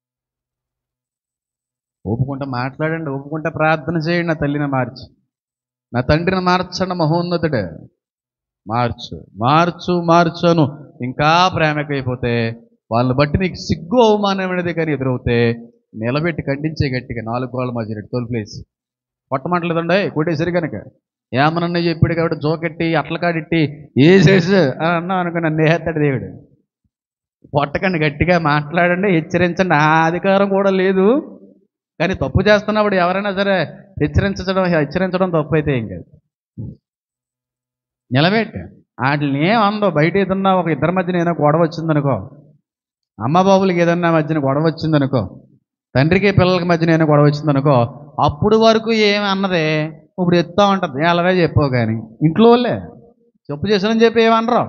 ఒప్పుకుంటే మాట్లాడండి ఒప్పుకుంటే ప్రార్థన చేయండి నా తల్లిని మార్చి నా తండ్రిని మార్చండి మహోన్నతుడే మార్చు మార్చు మార్చను ఇంకా ప్రేమకైపోతే వాళ్ళని బట్టి నీకు సిగ్గు అవమానమైనది కానీ ఎదురవుతే నిలబెట్టి ఖండించే గట్టిగా నాలుగు గోళ్ళ మధ్య తోలు ప్లేస్ కొట్టమంటలేదండి కొట్టేసరి కనుక ఏమనన్నా చెప్పాడు కాబట్టి జోకెట్టి అట్లకాడిట్టి వేసేసు అని అన్నాం అనుకో నన్ను వేస్తాడు దేవుడు కొట్టకండి గట్టిగా మాట్లాడండి హెచ్చరించండి ఆ అధికారం కూడా లేదు కానీ తప్పు చేస్తున్నప్పుడు ఎవరైనా సరే హెచ్చరించడం హెచ్చరించడం తప్పు అయితే ఏం కాదు నిలబెట్టు వాటిని ఏం అందో బయట ఏదన్నా ఒక ఇద్దరి మధ్యన ఏదైనా గొడవ వచ్చిందనుకో అమ్మ బాబులకి ఏదన్నా మధ్యన గొడవ వచ్చిందనుకో తండ్రికి పిల్లలకి మధ్యన ఏదైనా గొడవ వచ్చిందనుకో అప్పుడు వరకు ఏమి అన్నదే ఇప్పుడు ఎత్తా ఉంటుంది అలాగే చెప్పావు కానీ ఇంట్లో వాళ్ళే చెప్పు చేసానని చెప్పి ఏమనరు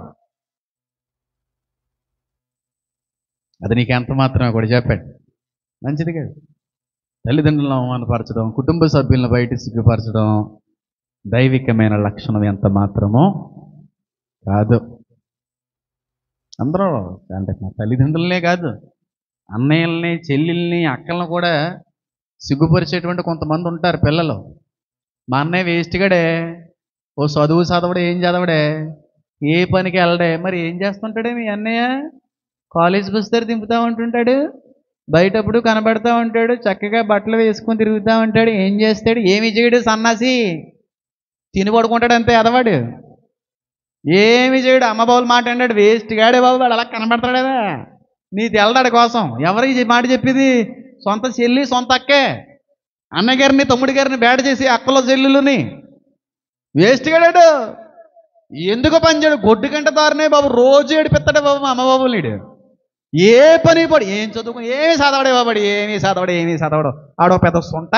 అది నీకు ఎంత మాత్రమే కూడా చెప్పండి మంచిది కాదు తల్లిదండ్రులను అవమానపరచడం కుటుంబ సభ్యులను బయట సిగ్గుపరచడం దైవికమైన లక్షణం ఎంత మాత్రమో కాదు అందరూ అంటే మా తల్లిదండ్రులనే కాదు అన్నయ్యల్ని చెల్లెల్ని అక్కలను కూడా సిగ్గుపరిచేటువంటి కొంతమంది ఉంటారు పిల్లలు మా అన్నయ్య వేస్ట్గాడే ఓ చదువు చదవడే ఏం చదవడే ఏ పనికి వెళ్ళడే మరి ఏం చేస్తుంటాడే మీ అన్నయ్య కాలేజ్ బస్తరు దింపుతా ఉంటుంటాడు బయటప్పుడు కనబడతా ఉంటాడు చక్కగా బట్టలు వేసుకొని తిరుగుతూ ఉంటాడు ఏం చేస్తాడు ఏమి చేయడు సన్నాసి తిని పడుకుంటాడు అంతే ఎదవాడు ఏమి చేయడు అమ్మ బాబులు మాట అన్నాడు వేస్ట్ గాడే బాబు వాడు అలా కనబడతాడా నీ తెల్లడాడి కోసం ఎవరికి ఈ మాట చెప్పింది సొంత చెల్లి సొంత అక్కే అన్నయ్య గారిని తమ్ముడి గారిని బేడ చేసి అక్కలో చెల్లులని వేస్ట్ గాడాడు ఎందుకు పనిచేయడు గొడ్డు కంట దారినే బాబు రోజు ఏడిపిస్తాడే బాబు మా అమ్మ బాబు నీడు ఏ పని పడి ఏం చదువుకో ఏమి చదవడే బాబడి ఏమీ చదవడు ఏమీ చదవడు ఆడో పెద్ద సొంట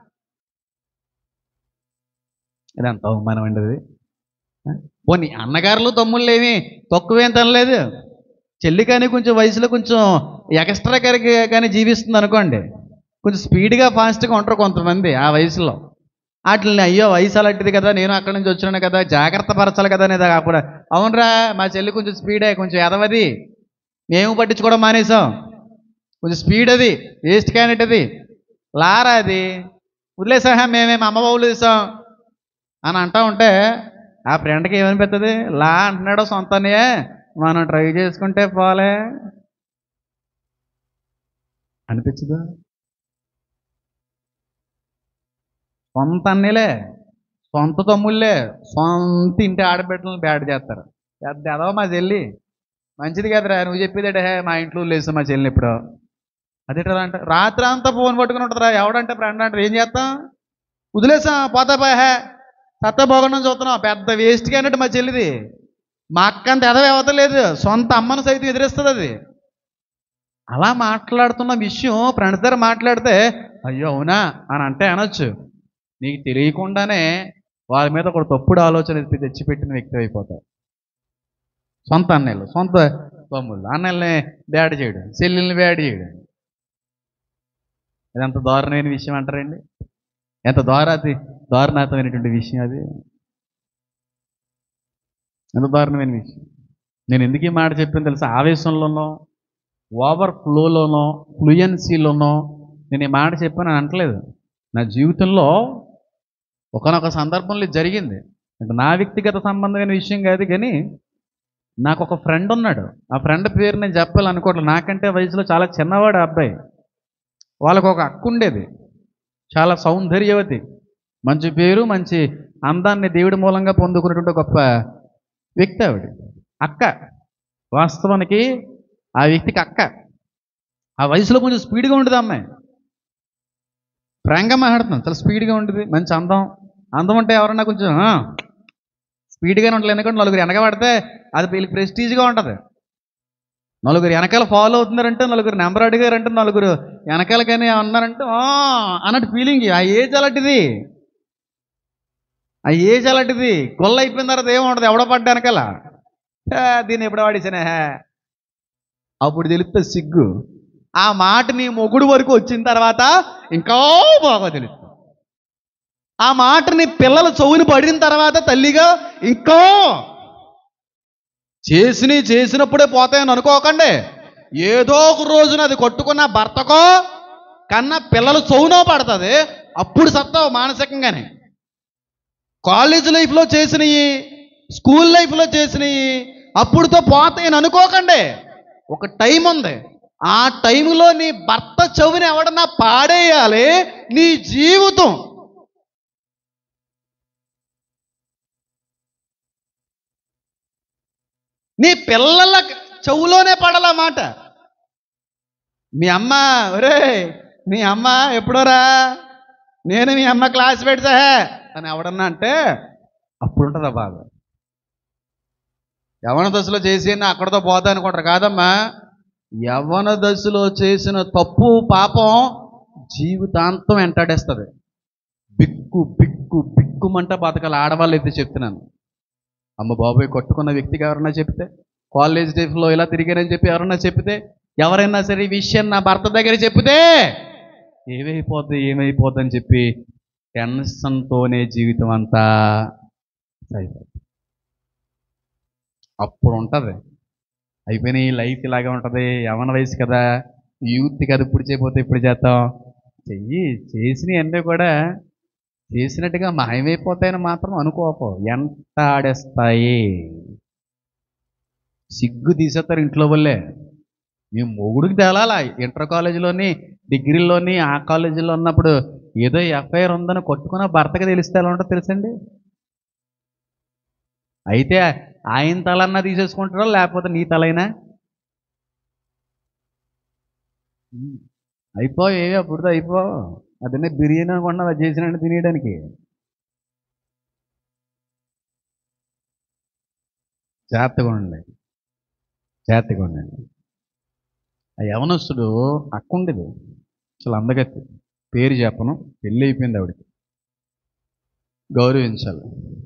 ఇదంత అవమానం అండి అది పోనీ అన్నగారులు తమ్ముళ్ళు ఏమి తక్కువేం తినలేదు చెల్లి కానీ కొంచెం వయసులో కొంచెం ఎక్స్ట్రా కరికి కానీ జీవిస్తుంది అనుకోండి కొంచెం స్పీడ్గా ఫాస్ట్గా ఉంటారు కొంతమంది ఆ వయసులో వాటిని అయ్యో వయసు అలాంటిది కదా నేను అక్కడి నుంచి వచ్చినాను కదా జాగ్రత్త పరచాలి కదా అనేది కాకుండా అవునరా మా చెల్లి కొంచెం స్పీడే కొంచెం ఎదవది మేము పట్టించుకోవడం మానేసాం కొంచెం స్పీడ్ అది వేస్ట్ క్యాండిడేట్ అది లారా అది వదిలేసా మేమేం అమ్మ బాబులు తీసాం అని అంటా ఉంటే ఆ ఫ్రెండ్కి ఏమనిపిస్తుంది లా అంటున్నాడు సొంతనే మనం ట్రై చేసుకుంటే పోలే అనిపించదు సొంత అన్నీలే సొంత తమ్ముళ్ళే సొంత ఇంటి ఆడబిడ్డలను బ్యాడ్ చేస్తారు పెద్ద ఎదవ మా చెల్లి మంచిది కదరా నువ్వు చెప్పేదేటే మా ఇంట్లో లేదు మా చెల్లిని ఎప్పుడు అదేటా అంటే రాత్రి అంతా ఫోన్ పట్టుకుని ఉంటుందిరా ఎవడంటే ఫ్రెండ్ అంటారు ఏం చేస్తాం వదిలేసాం పోతా పోయా సత్తా పోకుండా చూస్తున్నాం పెద్ద వేస్ట్గా అన్నట్టు మా చెల్లిది మా అక్క అంత ఎదవ ఇవ్వతలేదు సొంత అమ్మను సైతం ఎదిరిస్తుంది అది అలా మాట్లాడుతున్న విషయం ఫ్రెండ్స్ దగ్గర మాట్లాడితే అయ్యో అవునా అని అంటే అనొచ్చు నీకు తెలియకుండానే వాళ్ళ మీద ఒక తప్పుడు ఆలోచన ఎత్తి తెచ్చిపెట్టిన వ్యక్తి అయిపోతావు సొంత అన్నయ్యలు సొంత తమ్ముళ్ళు అన్నయ్యల్ని బ్యాడ్ చేయడం చెల్లెల్ని బ్యాడ్ చేయడం ఇది ఎంత దారుణమైన విషయం అంటారండి ఎంత దారాతి దారుణాతమైనటువంటి విషయం అది ఎంత దారుణమైన విషయం నేను ఎందుకు ఈ మాట చెప్పాను తెలుసా ఆవేశంలోనో ఓవర్ ఫ్లోలోనో ఫ్లూయెన్సీలోనో నేను ఈ మాట చెప్పాను అని అంటలేదు నా జీవితంలో ఒకనొక సందర్భంలో ఇది జరిగింది అంటే నా వ్యక్తిగత సంబంధమైన విషయం కాదు కానీ నాకు ఒక ఫ్రెండ్ ఉన్నాడు ఆ ఫ్రెండ్ పేరు నేను చెప్పాలనుకోవట్లేదు నాకంటే వయసులో చాలా చిన్నవాడు ఆ అబ్బాయి వాళ్ళకు ఒక అక్క ఉండేది చాలా సౌందర్యవతి మంచి పేరు మంచి అందాన్ని దేవుడి మూలంగా పొందుకున్నటువంటి గొప్ప వ్యక్తి ఆవిడ అక్క వాస్తవానికి ఆ వ్యక్తికి అక్క ఆ వయసులో కొంచెం స్పీడ్గా ఉండేది ఆ అమ్మాయి ఫ్రాంక్గా మాట్లాడుతున్నాను చాలా స్పీడ్గా ఉంటుంది మంచి అందం అందం అంటే ఎవరన్నా కొంచెం ఆ, స్పీడ్గానే ఉంటుంది ఎందుకంటే నలుగురు వెనక పడితే అది వీళ్ళకి ప్రెస్టీజ్గా ఉంటుంది నలుగురు వెనకాల ఫాలో అవుతున్నారంటే నలుగురు నెంబర్ అడిగారంటే నలుగురు వెనకాల కానీ ఉన్నారంటే "ఆ" అన్నట్టు ఫీలింగ్ ఆ ఏజ్ అలాంటిది ఆ ఏజ్ అలాంటిది గొల్ల అయిపోయిన తర్వాత ఏముండదు ఎవడో పడ్డ వెనకాల "హే, దీన్ని ఎప్పుడు వాడేసానే హే." అప్పుడు తెలుస్తుంది సిగ్గు ఆ మాట నీ మొగుడు వరకు వచ్చిన తర్వాత ఇంకా బాగా తెలుస్తుంది ఆ మాట నీ పిల్లల చెవుని పడిన తర్వాత తల్లిగా ఇంకా చేసినవి చేసినప్పుడే పోతాయని అనుకోకండి ఏదో ఒక రోజున అది కొట్టుకున్న భర్తకో కన్నా పిల్లల చౌనో పడుతుంది అప్పుడు సత్తావు మానసికంగానే కాలేజ్ లైఫ్లో చేసినవి స్కూల్ లైఫ్లో చేసినవి అప్పుడుతో పోతాయని అనుకోకండి ఒక టైం ఉంది ఆ టైంలో నీ భర్త చెవిని ఎవడన్నా పాడేయాలి నీ జీవితం నీ పిల్లల చెవులోనే పడాల మాట మీ అమ్మ ఒరే మీ అమ్మ ఎప్పుడోరా నేను మీ అమ్మ క్లాస్ పెడతా అని ఎవడన్నా అంటే అప్పుడు ఉంటుందా బాధ యవన దశలో చేసి అక్కడతో పోతా అనుకుంటారు కాదమ్మా యవన దశలో చేసిన తప్పు పాపం జీవితాంతం వెంటాడేస్తుంది బిక్కు బిక్కు బిక్కుమంట బతకాలి ఆడవాళ్ళు అయితే చెప్తున్నాను అమ్మ బాబాయ్ కొట్టుకున్న వ్యక్తికి ఎవరన్నా చెప్తే కాలేజ్ డేస్లో ఇలా తిరిగారని చెప్పి ఎవరన్నా చెప్తే ఎవరైనా సరే ఈ విషయం నా భర్త దగ్గర చెప్తే ఏమైపోద్ది ఏమైపోద్ది అని చెప్పి టెన్షన్తోనే జీవితం అంతా అయిపోతుంది అప్పుడు ఉంటుంది అయిపోయిన ఈ లైఫ్ ఇలాగే ఉంటుంది యవన వయసు కదా యూత్ కదా ఇప్పుడు చేయకపోతే ఇప్పుడు చేద్దాం చెయ్యి చేసినవి అన్నీ కూడా చేసినట్టుగా మాయమైపోతాయని మాత్రం అనుకోకు ఎంత ఆడేస్తాయి సిగ్గు తీసేస్తారు ఇంట్లో వాళ్ళే మీ మొగుడికి తేలాలా ఇంటర్ కాలేజీలోని డిగ్రీలోని ఆ కాలేజీలో ఉన్నప్పుడు ఏదో ఎఫ్ఐఆర్ ఉందని కొట్టుకున్న భర్తకి తెలిస్తే ఎలా ఉంటుందో తెలుసండి అయితే ఆయన తలన్నా తీసేసుకుంటారో లేకపోతే నీ తలైనా అయిపో ఏ అప్పుడు అయిపో అదనే బిర్యానీ అనుకున్నా అది చేసినట్టు తినేయడానికి జాగ్రత్తగా ఉండండి జాగ్రత్తగా ఉండండి ఆ యవనస్తుడు అక్క ఉండేది అసలు అందగత్తి పేరు చెప్పను పెళ్ళి అయిపోయింది ఆవిడకి గౌరవించాలి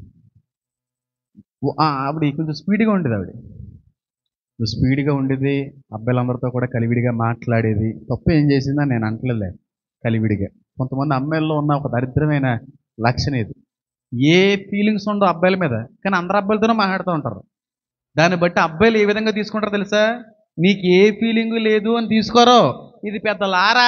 ఓ- ఆ, ఆవిడ కొంచెం స్పీడ్గా ఉండేది ఆవిడ కొంచెం స్పీడ్గా ఉండేది అబ్బాయిలందరితో కూడా కలివిడిగా మాట్లాడేది తప్పు ఏం చేసిందని నేను అంటలేదులే కలివిడిగా కొంతమంది అమ్మాయిల్లో ఉన్న ఒక దరిద్రమైన లక్షణం ఇది ఏ ఫీలింగ్స్ ఉండవు అబ్బాయిల మీద కానీ అందరు అబ్బాయిలతోనే మాట్లాడుతూ ఉంటారు దాన్ని బట్టి అబ్బాయిలు ఏ విధంగా తీసుకుంటారో తెలుసా నీకు ఏ ఫీలింగ్ లేదు అని తీసుకోరో ఇది పెద్ద లారా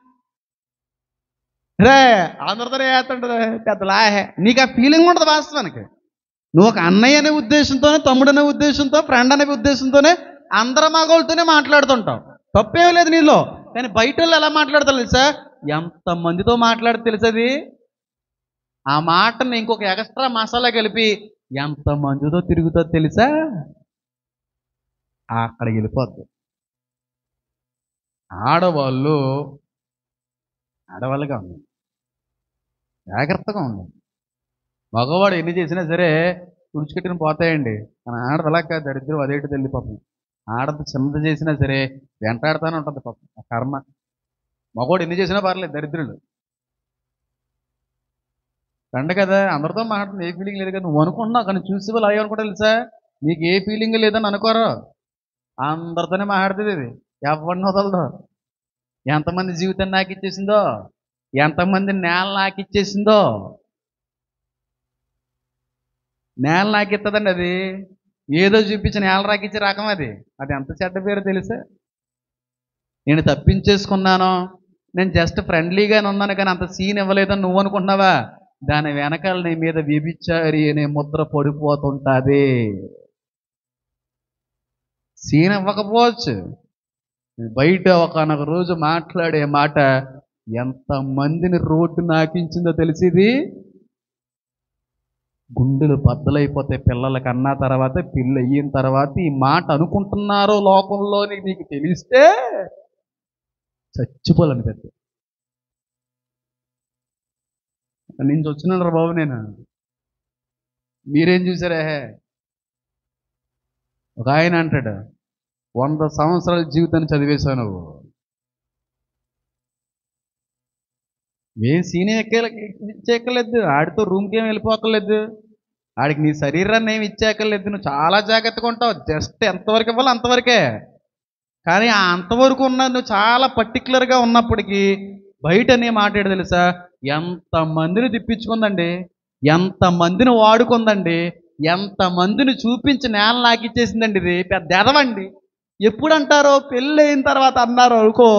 రే అందరితో వేస్తుంటుంది పెద్ద లాహే నీకు ఆ ఫీలింగ్ ఉండదు వాస్తవానికి నువ్వు ఒక అన్నయ్య అనే ఉద్దేశంతోనే తమ్ముడు అనే ఉద్దేశంతో ఫ్రెండ్ అనే ఉద్దేశంతోనే అందరి మగోళ్ళతోనే మాట్లాడుతుంటావు తప్పేం లేదు నీలో కానీ బయట వాళ్ళు ఎలా మాట్లాడతారు తెలుసా ఎంతమందితో మాట్లాడితే తెలుసది ఆ మాటని ఇంకొక ఎక్స్ట్రా మసాలా కలిపి ఎంతమందితో తిరుగుతో తెలుసా అక్కడికి వెళ్ళిపోద్ది ఆడవాళ్ళు ఆడవాళ్ళుగా ఉంది జాగ్రత్తగా ఉంది మగవాడు ఎన్ని చేసినా సరే తుడిచికెట్టిన పోతాయండి మన ఆడదలాక దరిద్రం అదేంటి తెలియదు పాపం ఆడది చిన్నది చేసినా సరే వెంటాడుతూనే ఉంటుంది పాపం ఆ కర్మ మగవాడు ఎన్ని చేసినా పర్లేదు దరిద్రులు రండి కదా అందరితో మాట్లాడుతుంది ఏ ఫీలింగ్ లేదు కదా నువ్వు అనుకుంటున్నావు కానీ చూసి వాళ్ళు అయ్యి అనుకుంటా తెలుసా నీకు ఏ ఫీలింగ్ లేదని అనుకోరు అందరితోనే మాట్లాడుతుంది ఇది ఎవరిని వదలదు ఎంతమంది జీవితాన్ని నాకు ఇచ్చేసిందో ఎంతమంది నేల నాకు ఇచ్చేసిందో నేల నాకు ఇస్తుందండి అది ఏదో చూపించి నేల రాకిచ్చే రకం అది అది ఎంత చెడ్డ పేరు తెలుసా నేను తప్పించేసుకున్నాను నేను జస్ట్ ఫ్రెండ్లీగానే ఉన్నాను కానీ అంత సీన్ ఇవ్వలేదని నువ్వు అనుకుంటున్నావా దాని వెనకాల నీ మీద వ్యభిచారి అనే ముద్ర పడిపోతుంటుంది సీన్ ఇవ్వకపోవచ్చు బయట ఒకనొక రోజు మాట్లాడే మాట ఎంతమందిని రోడ్డు నాకించిందో తెలిసిది గుండెలు బద్దలైపోతే పిల్లలకి అన్న తర్వాత పిల్ల అయిన తర్వాత ఈ మాట అనుకుంటున్నారో లోకంలో నీకు తెలిస్తే చచ్చిపోవాలని పెద్ద నుంచి వచ్చినాడు బాబు నేను మీరేం చూసారా ఒక ఆయన అంటాడు వంద సంవత్సరాల జీవితాన్ని చదివేశావు నువ్వు ఏం సీనే ఇచ్చేయక్కర్లేదు ఆడితో రూమ్కి ఏం వెళ్ళిపోకలేదు ఆడికి నీ శరీరాన్ని ఏమి ఇచ్చేయక్కర్లేదు నువ్వు చాలా జాగ్రత్తగా ఉంటావు జస్ట్ ఎంతవరకు ఇవ్వాలో అంతవరకే కానీ ఆ అంతవరకు ఉన్న నువ్వు చాలా పర్టికులర్గా ఉన్నప్పటికీ బయట నే మాట్లాడు తెలుసా ఎంతమందిని తిప్పించుకుందండి ఎంతమందిని వాడుకుందండి ఎంతమందిని చూపించి నేల నాకిచ్చేసిందండి ఇది పెద్ద ఎదవండి ఎప్పుడు అంటారో పెళ్ళి అయిన తర్వాత అన్నారు అనుకో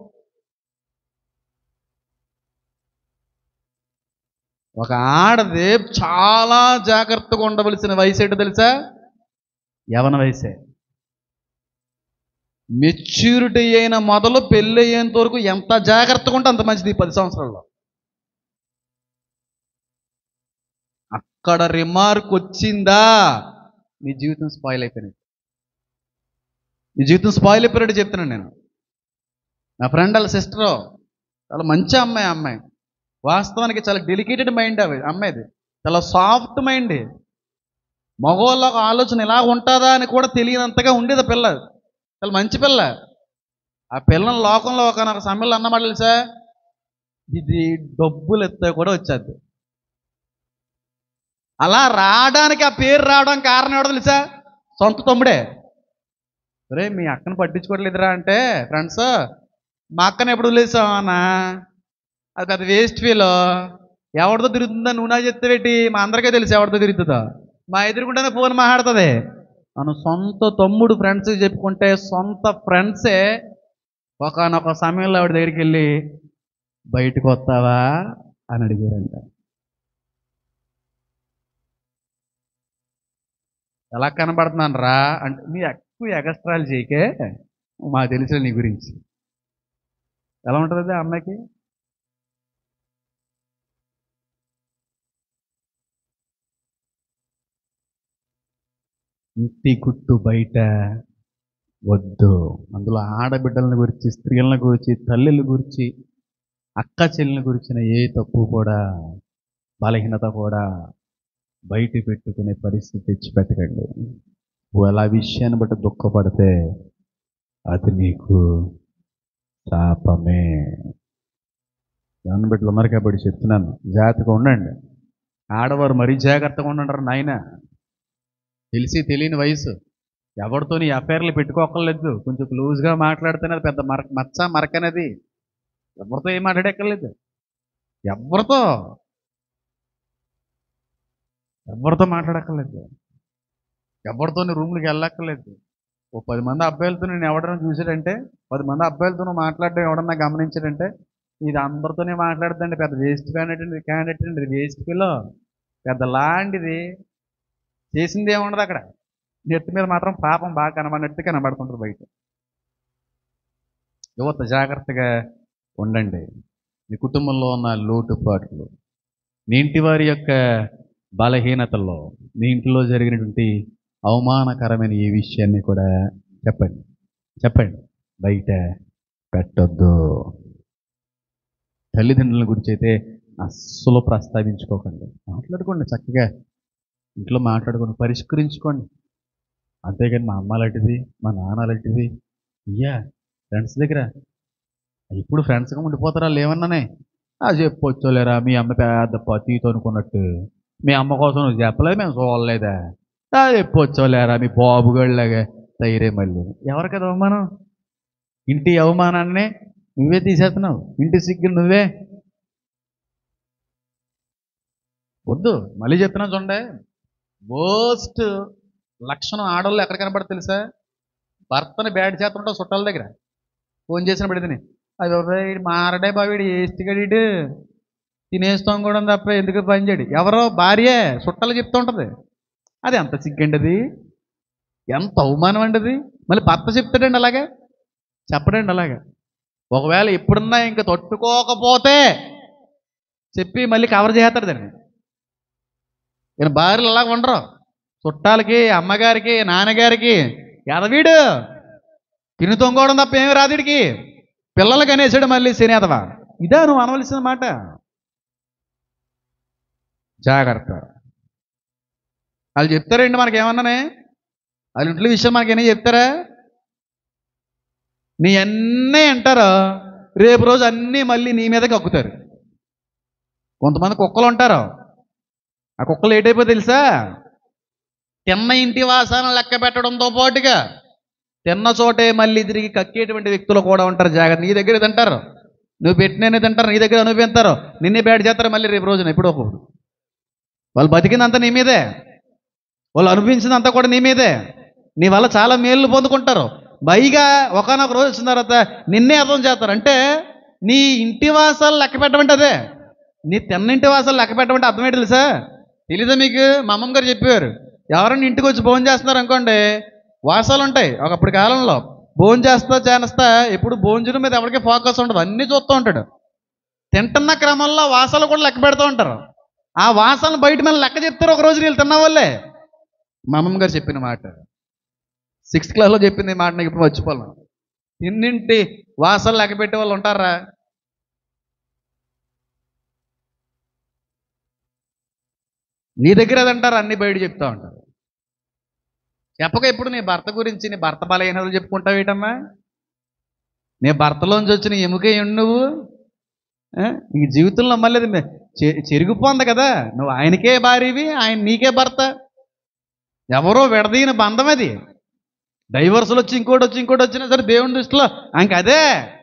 ఒక ఆడది చాలా జాగ్రత్తగా ఉండవలసిన వయసు ఏంటో తెలుసా యవన వయసే మెచ్యూరిటీ అయిన మొదలు పెళ్ళి అయ్యేంత వరకు ఎంత జాగ్రత్తగా ఉంటే అంత మంచిది ఈ పది సంవత్సరాల్లో అక్కడ రిమార్క్ వచ్చిందా నీ జీవితం స్పాయిల్ అయిపోయినట్టు నీ జీవితం స్పాయిల్ అయిపోయినట్టు చెప్తున్నాను నేను నా ఫ్రెండ్ వాళ్ళ సిస్టరు చాలా మంచి అమ్మాయి ఆ అమ్మాయి వాస్తవానికి చాలా డెలికేటెడ్ మైండ్ అవి అమ్మాయిది చాలా సాఫ్ట్ మైండ్ మగవాళ్ళకు ఆలోచన ఇలా ఉంటుందా అని కూడా తెలియనంతగా ఉండేది ఆ పిల్ల చాలా మంచి పిల్ల ఆ పిల్లని లోకంలో ఒక నాకు సమయంలో అన్నమాట తెలుసా ఇది డబ్బులు ఎత్తే కూడా వచ్చేది అలా రావడానికి ఆ పేరు రావడం కారణం ఎవడో తెలుసా సొంత తమ్ముడే రే మీ అక్కను పట్టించుకోవట్లేదురా అంటే ఫ్రెండ్స్ మా అక్కని ఎప్పుడు వదిలేసావు అన్న అది పెద్ద వేస్ట్ ఫీల్ ఎవరితో తిరుగుతుందా నువ్వు నా చెప్తే పెట్టి మా అందరికీ తెలుసు ఎవరితో తిరుగుతుందో మా ఎదురుకుంటేనే ఫోన్ మాట్లాడుతుంది మనం సొంత తమ్ముడు ఫ్రెండ్స్ చెప్పుకుంటే సొంత ఫ్రెండ్సే ఒకనొక సమయంలో ఆవిడ దగ్గరికి వెళ్ళి బయటకు వస్తావా అని అడిగారంట ఎలా కనబడుతున్నాను రా అంటే నీ ఎక్కువ ఎగస్ట్రాలు చేయకే మాకు తెలుసు నీ గురించి ఎలా ఉంటుంది అది ఆ అమ్మాయికి ఇంటి గుట్టు బయట వద్దు అందులో ఆడబిడ్డలను గురించి స్త్రీలను గురించి తల్లిని గురించి అక్క చెల్లెల గురించిన ఏ తప్పు కూడా బలహీనత కూడా బయట పెట్టుకునే పరిస్థితి తెచ్చిపెట్టకండి నువ్వు అలా విషయాన్ని బట్టి దుఃఖపడితే అది నీకు శాపమే దాన్ని బిడ్డలు ఉన్నారు కాబట్టి చెప్తున్నాను జాగ్రత్తగా ఉండండి ఆడవారు మరీ జాగ్రత్తగా ఉండంటారు నాయన తెలిసి తెలియని వయసు ఎవరితో నీ అఫైర్లు పెట్టుకోకర్లేదు కొంచెం క్లోజ్గా మాట్లాడితేనే అది పెద్ద మర మచ్చ మరకనేది ఎవరితో ఏం మాట్లాడక్కర్లేదు ఎవరితో ఎవరితో మాట్లాడక్కర్లేదు ఎవరితో రూమ్కి వెళ్ళక్కర్లేదు ఓ పది మంది అబ్బాయిలతో నేను ఎవడన్నా చూసాడంటే పది మంది అబ్బాయిలతో నువ్వు మాట్లాడడం ఎవడన్నా గమనించాడంటే ఇది అందరితోనే మాట్లాడుతుందండి పెద్ద వేస్ట్ క్యాండిడేట్ క్యాండిడేట్ అండి ఇది వేస్ట్ పిల్లో పెద్ద లాంటిది చేసింది ఏముండదు అక్కడ నెత్తి మీద మాత్రం పాపం బాగా కనబడినట్టు కనబడుతుంటుంది బయట యువత జాగ్రత్తగా ఉండండి మీ కుటుంబంలో ఉన్న లోటుపాట్లు మీ ఇంటి వారి యొక్క బలహీనతల్లో మీ ఇంట్లో జరిగినటువంటి అవమానకరమైన ఈ విషయాన్ని కూడా చెప్పండి చెప్పండి బయట పెట్టొద్దు తల్లిదండ్రుల గురించి అయితే అస్సలు ప్రస్తావించుకోకండి మాట్లాడుకోండి చక్కగా ఇంట్లో మాట్లాడుకోండి పరిష్కరించుకోండి అంతేగాని మా అమ్మ లాంటిది మా నాన్న లాంటిది ఇయ్యా ఫ్రెండ్స్ దగ్గర ఇప్పుడు ఫ్రెండ్స్గా ఉండిపోతారా లేవన్నానే ఆ చెప్పొచ్చులేరా మీ అమ్మ పెద్ద పతీతో అనుకున్నట్టు మీ అమ్మ కోసం నువ్వు చెప్పలేదు మేము చూడలేదా ఆ చెప్పొచ్చులేరా మీ బాబుగాళ్ళలాగా తయారే మళ్ళీ ఎవరు కదా అవమానం ఇంటి అవమానాన్ని నువ్వే తీసేస్తున్నావు ఇంటి సిగ్గులు నువ్వే వద్దు మళ్ళీ చెప్తున్నా చూడండి మోస్ట్ లక్షణం ఆడవాళ్ళు ఎక్కడ కనపడదు తెలుసా భర్తను బ్యాడ్ చేస్తుంటావు చుట్టాల దగ్గర ఫోన్ చేసిన బిడ్డని అది ఎవరో ఈడు మారడే బావిడు ఏస్టిగడీడు తినేస్తాం కూడా తప్ప ఎందుకు పని చేయడు ఎవరో భార్య చుట్టాలు చెప్తూ ఉంటుంది అది ఎంత సిగ్గండి అది ఎంత అవమానం అండి అది మళ్ళీ భర్త చెప్తాడండి అలాగే చెప్పడండి అలాగే ఒకవేళ ఎప్పుడున్నా ఇంకా తట్టుకోకపోతే చెప్పి మళ్ళీ కవర్ చేస్తాడు దాన్ని ఈయన భార్యలు అలాగ ఉండరు చుట్టాలకి అమ్మగారికి నాన్నగారికి ఎదవీడు తిని తొంగోవడం తప్ప ఏమి రాదుడికి పిల్లలకి అనేసాడు మళ్ళీ శనియదవా ఇదా నువ్వు అనవలసిన మాట జాగ్రత్త వాళ్ళు చెప్తారండి మనకేమన్నానే వాళ్ళ ఇంట్లో విషయం మనకేమీ చెప్తారా నీ అన్నీ అంటారు రేపు రోజు అన్నీ మళ్ళీ నీ మీద కక్కుతారు కొంతమంది కుక్కలు ఉంటారు ఆ కుక్కలు ఏటైపో తెలుసా తిన్న ఇంటి వాసన లెక్క పెట్టడంతో పాటుగా తిన్న చోటే మళ్ళీ తిరిగి కక్కేటువంటి వ్యక్తులు కూడా ఉంటారు జాగ్రత్త నీ దగ్గర తింటారు నువ్వు పెట్టిననే తింటారు నీ దగ్గర అనుభవిస్తారు నిన్నే బ్యాడ్ చేస్తారు మళ్ళీ రేపు రోజున ఎప్పుడో ఒకప్పుడు వాళ్ళు బతికిందంతా నీ మీదే వాళ్ళు అనుభవించిందంతా కూడా నీ మీదే నీ వల్ల చాలా మేలు పొందుకుంటారు పైగా ఒకనొక రోజు వచ్చిన తర్వాత నిన్నే అర్థం చేస్తారు అంటే నీ ఇంటి వాసాలు లెక్క పెట్టమంటే అదే నీ తిన్నింటి వాసాలు లెక్క పెట్టమంటే అర్థమేంటి తెలుసా తెలీదా మీకు మా అమ్మమ్మ గారు చెప్పారు ఎవరైనా ఇంటికి వచ్చి భోజనం చేస్తున్నారు అనుకోండి వాసాలు ఉంటాయి ఒకప్పుడు కాలంలో భోజనం చేస్తా చేస్తా ఎప్పుడు భోజనం మీద ఎవరికి ఫోకస్ ఉండదు అన్నీ చూస్తూ ఉంటాడు తింటున్న క్రమంలో వాసాలు కూడా లెక్క పెడుతూ ఉంటారు ఆ వాసాలను బయట మీద లెక్క చెప్తారు ఒక రోజు వీళ్ళు తిన్న వాళ్ళే మా అమ్మమ్మ గారు చెప్పిన మాట సిక్స్త్ క్లాస్లో చెప్పింది ఈ మాట నాకు ఇప్పుడు మర్చిపోలేను తిన్నింటి వాసాలు లెక్క పెట్టే వాళ్ళు ఉంటారా నీ దగ్గర అదంటారు అన్ని బయట చెప్తా ఉంటారు చెప్పక ఇప్పుడు నీ భర్త గురించి నీ భర్త బలహీనతలు చెప్పుకుంటావు ఏంటమ్మా నీ భర్తలోంచి వచ్చిన ఎముక ఏంటి నువ్వు ఆ? నీ జీవితంలో మళ్ళీ అది చె- చెరిగిపోంది కదా నువ్వు ఆయనకే భార్యవి ఆయన నీకే భర్త ఎవరో విడదీయని బంధం అది డైవర్సులు వచ్చి ఇంకోటి వచ్చి ఇంకోటి వచ్చినా సరే దేవుని దృష్టిలో ఇంక అదే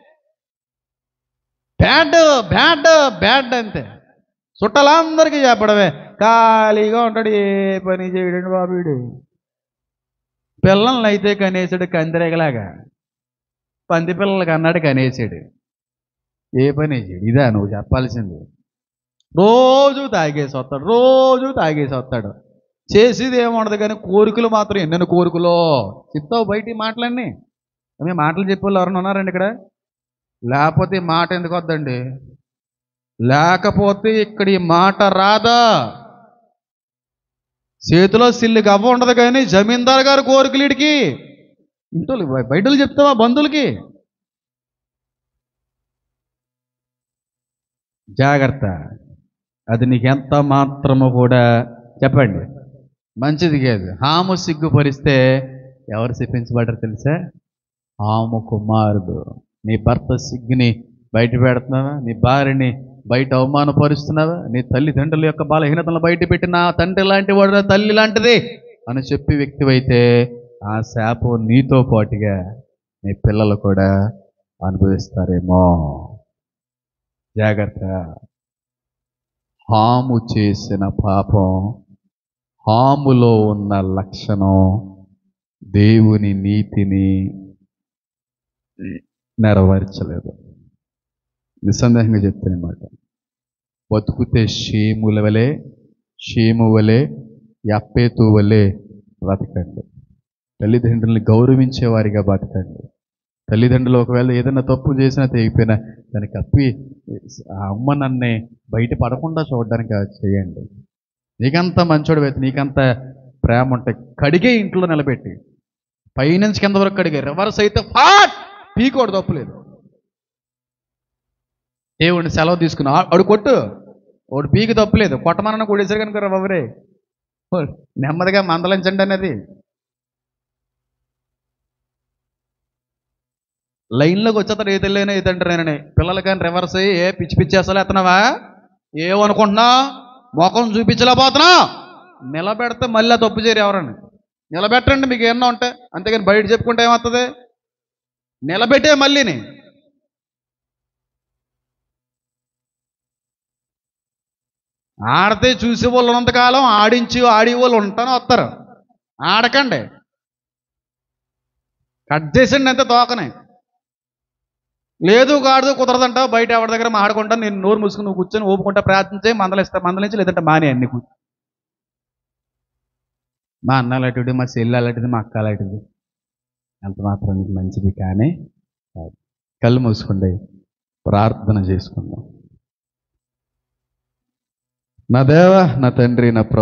బ్యాడ్ బ్యాడ్ బ్యాడ్ అంతే చుట్టాలందరికీ చెప్పడమే ఖాళీగా ఉంటాడు ఏ పని చేయడండి బాబు వీడు పిల్లల్ని అయితే కనేసాడు కందిరేగలాగా పంది పిల్లలకి అన్నాడు కనేసాడు ఏ పని చేయడు ఇదా నువ్వు చెప్పాల్సింది రోజు తాగేసి వస్తాడు రోజు తాగేసి వస్తాడు చేసేది ఏముండదు కానీ కోరికలు మాత్రం ఎన్నెన్ని కోరికలో చెప్తావు బయట ఈ మాటలన్నీ మీ మాటలు చెప్పే వాళ్ళు ఎవరైనా ఉన్నారండి ఇక్కడ లేకపోతే ఈ మాట ఎందుకు వద్దండి లేకపోతే ఇక్కడ ఈ మాట రాదా చేతిలో సిల్లి గవ్వ ఉండదు కానీ జమీందార్ గారు కోరికలీడికి ఇంట్లో బయటలు చెప్తావా బంధువులకి జాగ్రత్త అది నీకు ఎంత మాత్రము కూడా చెప్పండి మంచిది కాదు హాము సిగ్గుపరిస్తే ఎవరు శిపించబడ్డారు తెలుసా హాము కుమారుడు నీ భర్త సిగ్గుని బయట పెడుతున్నావా నీ భార్యని బయట అవమానపరుస్తున్నావా నీ తల్లిదండ్రుల యొక్క బలహీనతలను బయట పెట్టి నా తండ్రి లాంటి వాడు నా తల్లి లాంటిది అని చెప్పి వ్యక్తివైతే ఆ శాపం నీతో పాటుగా నీ పిల్లలు కూడా అనుభవిస్తారేమో జాగ్రత్త హాము చేసిన పాపం హాములో ఉన్న లక్షణం దేవుని నీతిని నెరవేర్చలేదు నిస్సందేహంగా చెప్తాను మాట బతుకుతే షేముల వలె షేము వలె యప్పేతు వలె బ్రతకండి తల్లిదండ్రుల్ని గౌరవించే వారిగా బతకండి తల్లిదండ్రులు ఒకవేళ ఏదైనా తప్పు చేసినా తెగిపోయినా దానికి అప్పి ఆ అమ్మ నన్నే బయట పడకుండా చూడడానికి చేయండి నీకంత మంచోడు అయితే నీకంత ప్రేమ ఉంటే కడిగే ఇంట్లో నిలబెట్టి పైనుంచి కింద వరకు అడిగే రివర్స్ అయితే ఫాట్ పీకోడు తప్పులేదు దేవుడిని సెలవు తీసుకుని ఆ- అడు కొట్టు వాడు పీకి తప్పులేదు కొట్టమన్న కొడేసారు కనుక రవ్వరే నెమ్మదిగా మందలించండి అనేది లైన్లోకి వచ్చేస్తాడు ఏ తెల్లైనా ఏ తండ్రినని పిల్లలు కానీ రివర్స్ అయ్యి ఏ పిచ్చి పిచ్చి అసలు ఎత్తనావా ఏమనుకుంటున్నా ముఖం చూపించలేకపోతున్నా నిలబెడితే మళ్ళీ ఆ తప్పు చేయరు ఎవరని నిలబెట్టండి మీకు ఏమన్నా ఉంటే అంతేగాని బయట చెప్పుకుంటే ఏమవుతుంది నిలబెట్టే మళ్ళీని ఆడితే చూసే వాళ్ళు ఉన్నంతకాలం ఆడించి ఆడి వాళ్ళు ఉంటానే వస్తారు ఆడకండి కట్ చేసిండి అంతే తోకనే లేదు కాదు కుదరదంట బయట ఎవరి దగ్గర మాడుకుంటా నేను నోరు మూసుకుని నువ్వు కూర్చొని ఊపుకుంటా ప్రార్థించే మందలిస్తా మందలించి లేదంటే మానే అన్ని కూ- మా అన్న అలాంటిది మా చెల్లి అలాంటిది మా అక్క అలాంటిది అంత మాత్రం నీకు మంచిది కానీ కాదు. కళ్ళు మూసుకోండి ప్రార్థన చేసుకుందాం నా దేవ నా తండ్రి నా ప్రభు